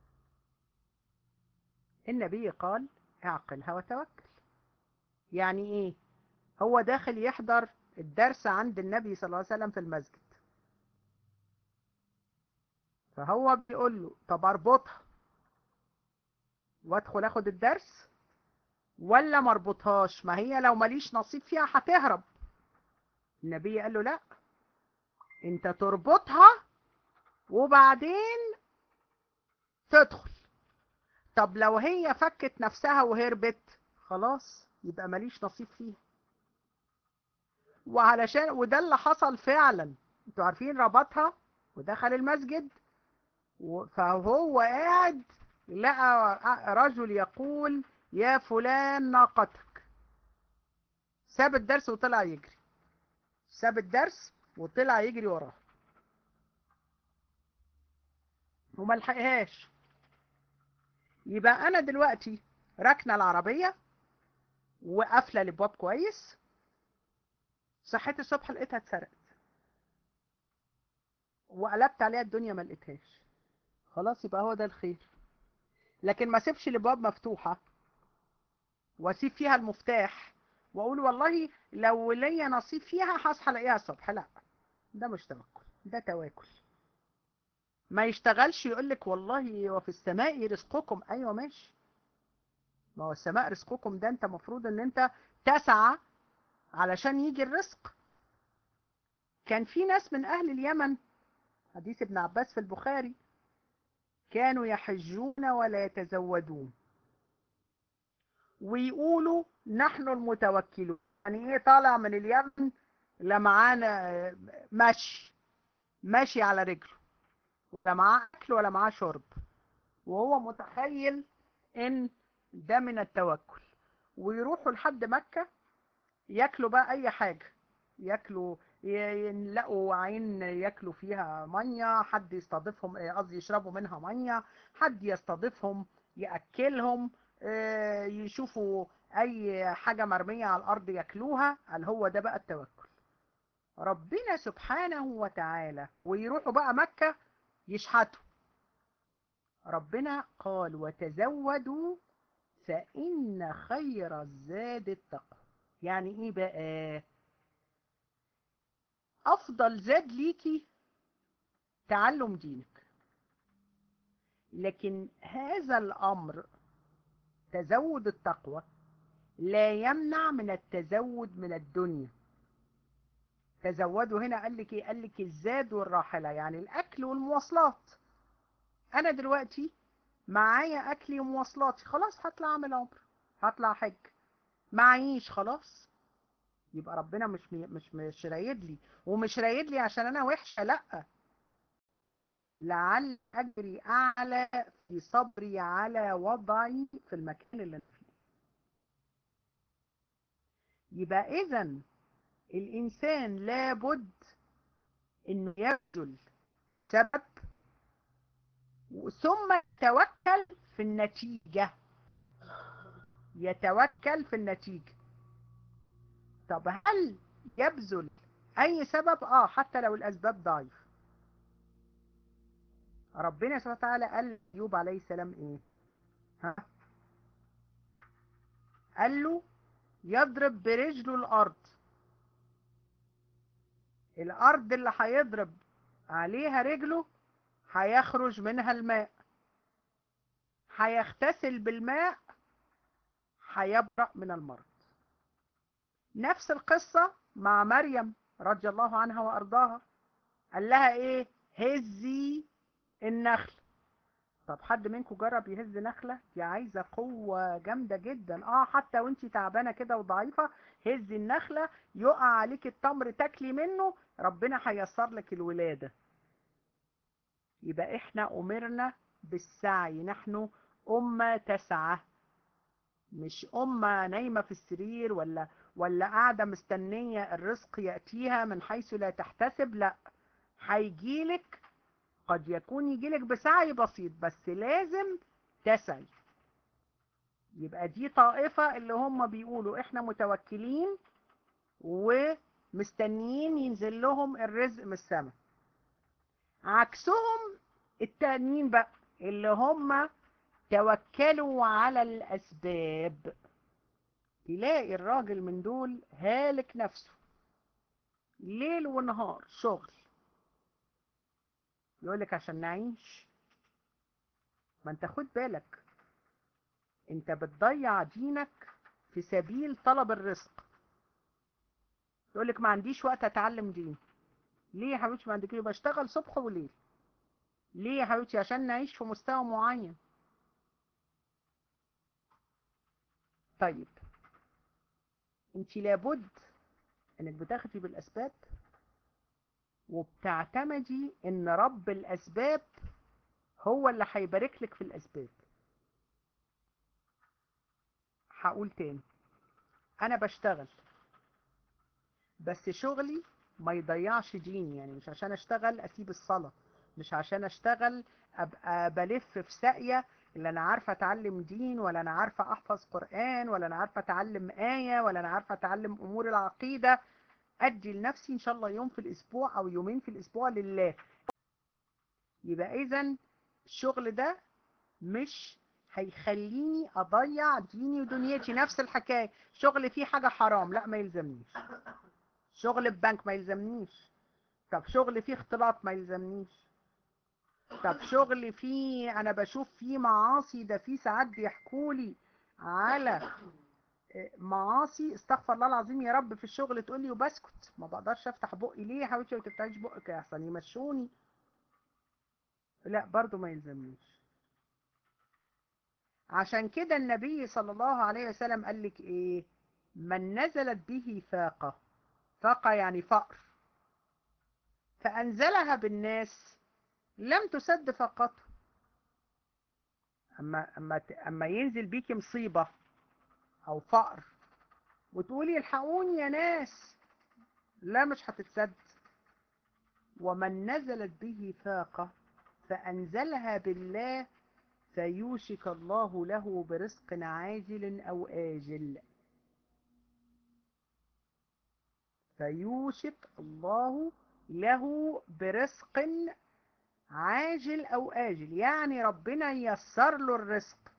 النبي قال اعقلها وتوكل يعني إيه هو داخل يحضر الدرس عند النبي صلى الله عليه وسلم في المسجد فهو بيقول له طب اربطها وادخل اخد الدرس ولا مربطهاش ما هي لو ماليش نصيب فيها هتهرب النبي قال له لا انت تربطها وبعدين تدخل طب لو هي فكت نفسها وهربت خلاص يبقى ماليش نصيب فيها وعلشان وده اللي حصل فعلا انتوا عارفين ربطها ودخل المسجد فهو قاعد لقى رجل يقول يا فلان ناقتك ساب الدرس وطلع يجري ساب الدرس وطلع يجري وراه وما لحقهاش يبقى انا دلوقتي راكنه العربيه وقافله الابواب كويس صحيت الصبح لقيتها اتسرقت وقلبت عليها الدنيا ما لقيتهاش خلاص يبقى هو ده الخير لكن ما سيبش الابواب مفتوحه واسيب فيها المفتاح واقول والله لو ليا نصيب فيها هصحى الاقيها الصبح لا ده مش توكل ده تواكل ما يشتغلش يقول لك والله وفي السماء رزقكم ايوه ماشي ما هو السماء رزقكم ده انت مفروض ان انت تسعى علشان يجي الرزق كان في ناس من اهل اليمن حديث ابن عباس في البخاري كانوا يحجون ولا يتزودون ويقولوا نحن المتوكلون يعني ايه طالع من اليمن لا معانا مشي ماشي على رجله ولا معاه اكل ولا معاه شرب وهو متخيل ان ده من التوكل ويروحوا لحد مكة ياكلوا بقى اي حاجة ياكلوا يلاقوا عين ياكلوا فيها مية حد يستضيفهم قصدي يشربوا منها مية حد يستضيفهم يأكلهم يشوفوا اي حاجة مرمية على الارض ياكلوها قال هو ده بقى التوكل ربنا سبحانه وتعالى ويروحوا بقى مكة يشحتوا ربنا قال وتزودوا فإن خير الزاد التقوى يعني ايه بقى افضل زاد ليكي تعلم دينك لكن هذا الامر تزود التقوى لا يمنع من التزود من الدنيا تزودوا هنا قال لك ايه قال لك الزاد والراحله يعني الاكل والمواصلات انا دلوقتي معايا اكلي ومواصلاتي خلاص هطلع اعمل عمر هطلع حج معيش خلاص يبقى ربنا مش مش مش رايد لي ومش رايد لي عشان انا وحشه لا لعل اجري اعلى في صبري على وضعي في المكان اللي انا فيه يبقى اذا الانسان لابد انه يبذل سبب ثم يتوكل في النتيجة يتوكل في النتيجة طب هل يبذل اي سبب اه حتى لو الاسباب ضعيفة ربنا سبحانه وتعالى قال ايوب عليه السلام ايه ها قال له يضرب برجله الارض الارض اللي هيضرب عليها رجله هيخرج منها الماء هيغتسل بالماء هيبرأ من المرض نفس القصة مع مريم رضي الله عنها وأرضاها قال لها ايه هزي النخل طب حد منكم جرب يهز نخلة دي عايزة قوة جامدة جدا اه حتى وانتي تعبانة كده وضعيفة هزي النخلة يقع عليك التمر تاكلي منه ربنا هيسر لك الولادة يبقى احنا امرنا بالسعي نحن امة تسعى مش امة نايمة في السرير ولا ولا قاعدة مستنية الرزق يأتيها من حيث لا تحتسب لا هيجيلك قد يكون يجيلك بسعي بسيط بس لازم تسعي يبقى دي طائفة اللي هم بيقولوا احنا متوكلين ومستنيين ينزل لهم الرزق من السماء عكسهم التانيين بقى اللي هم توكلوا على الأسباب تلاقي الراجل من دول هالك نفسه ليل ونهار شغل يقولك عشان نعيش ما انت خد بالك انت بتضيع دينك في سبيل طلب الرزق يقولك ما عنديش وقت اتعلم دين ليه يا حبيبتي ما عندك بشتغل صبح وليل ليه يا حبيبتي عشان نعيش في مستوى معين طيب انت لابد انك بتاخدي بالاسباب وبتعتمدي ان رب الاسباب هو اللي هيبارك لك في الاسباب هقول تاني انا بشتغل بس شغلي ما يضيعش ديني يعني مش عشان اشتغل اسيب الصلاة مش عشان اشتغل ابقى بلف في ساقية اللي انا عارفة اتعلم دين ولا انا عارفة احفظ قرآن ولا انا عارفة اتعلم آية ولا انا عارفة اتعلم امور العقيدة ادي لنفسي ان شاء الله يوم في الاسبوع او يومين في الاسبوع لله يبقى اذا الشغل ده مش هيخليني اضيع ديني ودنيتي نفس الحكاية شغل فيه حاجة حرام لا ما يلزمنيش شغل ببنك ما يلزمنيش طب شغل فيه اختلاط ما يلزمنيش طب شغل فيه انا بشوف فيه معاصي ده فيه ساعات بيحكوا لي على معاصي استغفر الله العظيم يا رب في الشغل تقول لي وبسكت ما بقدرش افتح بقي ليه يا حبيبتي ما تفتحيش بقك يا احسن يمشوني لا برضو ما يلزمنيش عشان كده النبي صلى الله عليه وسلم قال لك ايه من نزلت به فاقة فاقة يعني فقر فأنزلها بالناس لم تسد فاقته أما, أما, أما ينزل بيك مصيبة أو فقر وتقولي الحقوني يا ناس لا مش هتتسد ومن نزلت به فاقة فأنزلها بالله فيوشك الله له برزق عاجل أو آجل فيوشك الله له برزق عاجل أو آجل يعني ربنا ييسر له الرزق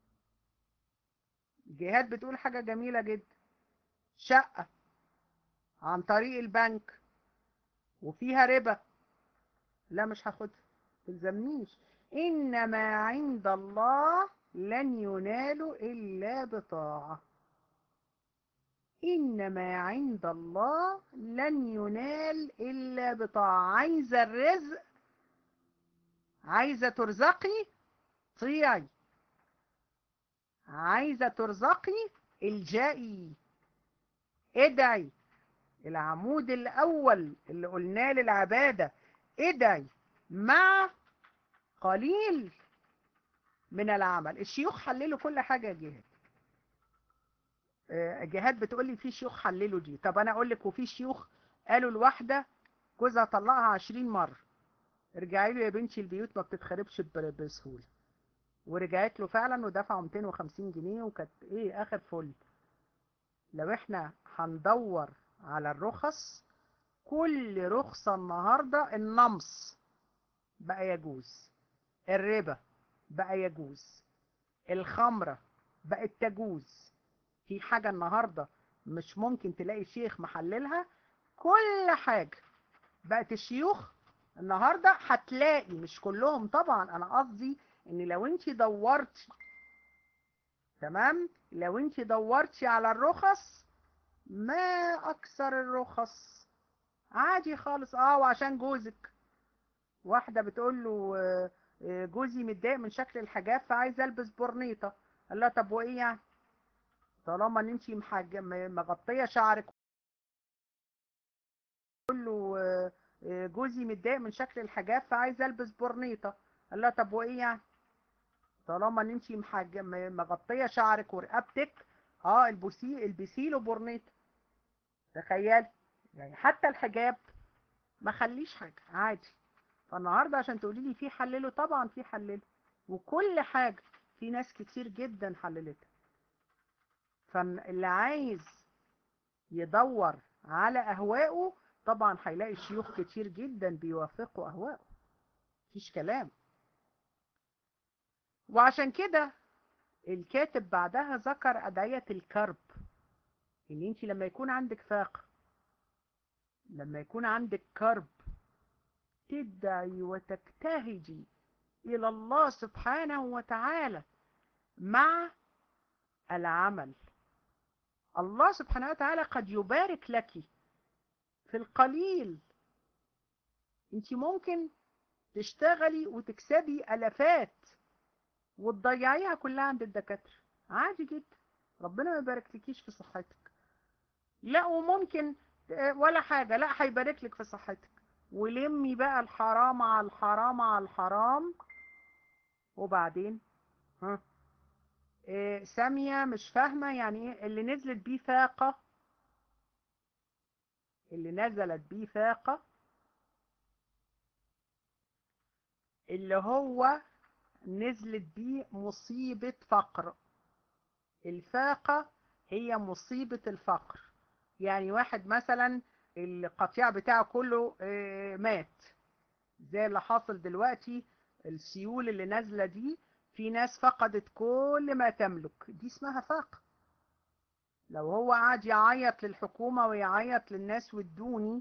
جهاد بتقول حاجة جميلة جدا شقة عن طريق البنك وفيها ربا لا مش هاخدها تلزمنيش إنما عند الله لن ينال إلا بطاعة إنما عند الله لن ينال إلا بطاعة عايزة الرزق عايزة ترزقي طيعي عايزة ترزقي الجائي ادعي العمود الأول اللي قلناه للعبادة ادعي مع قليل من العمل الشيوخ حللوا كل حاجة جهاد جهاد بتقولي في شيوخ حللوا دي طب انا اقول لك وفي شيوخ قالوا الواحدة جوزها طلقها عشرين مرة ارجعي له يا بنتي البيوت ما بتتخربش بسهولة ورجعت له فعلا ودفعوا 250 جنيه وكانت ايه اخر فل لو احنا هندور على الرخص كل رخصة النهاردة النمص بقى يجوز الربا بقى يجوز الخمرة بقت تجوز في حاجة النهاردة مش ممكن تلاقي شيخ محللها كل حاجة بقت الشيوخ النهاردة هتلاقي مش كلهم طبعا انا قصدي ان لو انت دورتي تمام لو انت دورتي على الرخص ما اكثر الرخص عادي خالص اه وعشان جوزك واحدة بتقول له جوزي متضايق من شكل الحجاب فعايز البس برنيطة قال لها طب وايه يعني طالما ان انت مغطية شعرك تقول له جوزي متضايق من شكل الحجاب فعايز البس برنيطة قال لها طب وايه يعني طالما ان انت مغطية شعرك ورقبتك اه البسي البسي له برنيطة تخيل يعني حتى الحجاب ما خليش حاجة عادي فالنهاردة عشان تقولي لي في حلله طبعا في حلله وكل حاجة في ناس كتير جدا حللتها فاللي عايز يدور على أهوائه طبعا هيلاقي شيوخ كتير جدا بيوافقوا أهوائه مفيش كلام وعشان كده الكاتب بعدها ذكر أدعية الكرب ان انت لما يكون عندك فاقة لما يكون عندك كرب تدعي وتجتهدي إلى الله سبحانه وتعالى مع العمل الله سبحانه وتعالى قد يبارك لك في القليل انت ممكن تشتغلي وتكسبي ألفات وتضيعيها كلها عند الدكاترة عادي جدا ربنا ما يباركلكيش في صحتك لا وممكن ولا حاجة لا هيبارك لك في صحتك ولمي بقى الحرام على الحرام على الحرام وبعدين ها إيه سامية مش فاهمة يعني ايه اللي نزلت بيه فاقة اللي نزلت بيه فاقة اللي هو نزلت بيه مصيبة فقر الفاقة هي مصيبة الفقر يعني واحد مثلا القطيع بتاعه كله مات زي اللي حاصل دلوقتي السيول اللي نازلة دي في ناس فقدت كل ما تملك دي اسمها فاقة لو هو قاعد يعيط للحكومة ويعيط للناس والدوني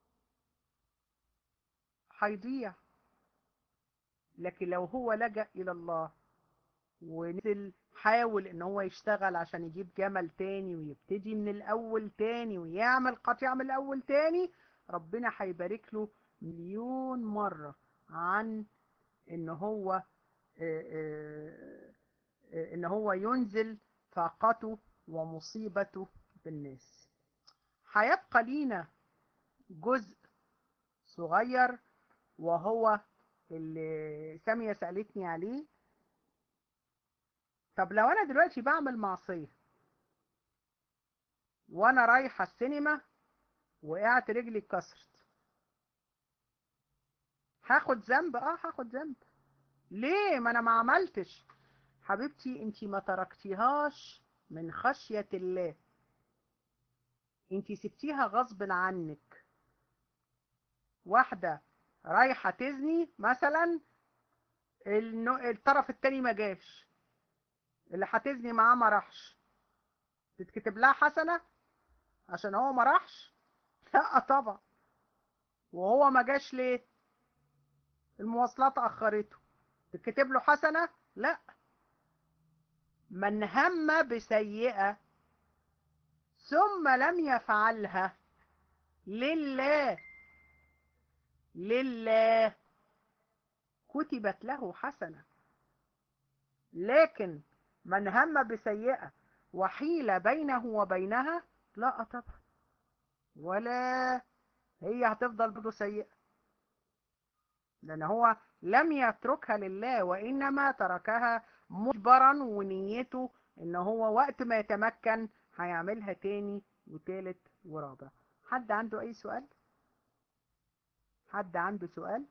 هيضيع لكن لو هو لجأ إلى الله ونزل حاول ان هو يشتغل عشان يجيب جمل تاني ويبتدي من الاول تاني ويعمل قطيع من الاول تاني ربنا هيبارك له مليون مرة عن ان هو ان هو ينزل فاقته ومصيبته بالناس هيبقى لينا جزء صغير وهو اللي سامية سألتني عليه طب لو انا دلوقتي بعمل معصية وانا رايحة السينما وقعت رجلي اتكسرت هاخد ذنب اه هاخد ذنب ليه ما انا ما عملتش حبيبتي انتي ما تركتيهاش من خشية الله انتي سبتيها غصب عنك واحدة رايحة تزني مثلا الطرف التاني ما جاش اللي هتزني معاه ما راحش تتكتب لها حسنة عشان هو ما راحش لا طبعا وهو ما جاش ليه المواصلات اخرته تتكتب له حسنة لا من هم بسيئة ثم لم يفعلها لله لله كتبت له حسنة لكن من هم بسيئة وحيل بينه وبينها لا طبعا ولا هي هتفضل برضه سيئة لأن هو لم يتركها لله وإنما تركها مجبرا ونيته إن هو وقت ما يتمكن هيعملها تاني وتالت ورابع حد عنده أي سؤال؟ حد عنده سؤال؟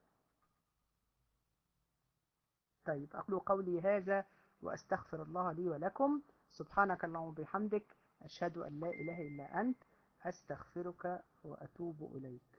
طيب أقول قولي هذا وأستغفر الله لي ولكم سبحانك اللهم وبحمدك أشهد أن لا إله إلا أنت أستغفرك وأتوب إليك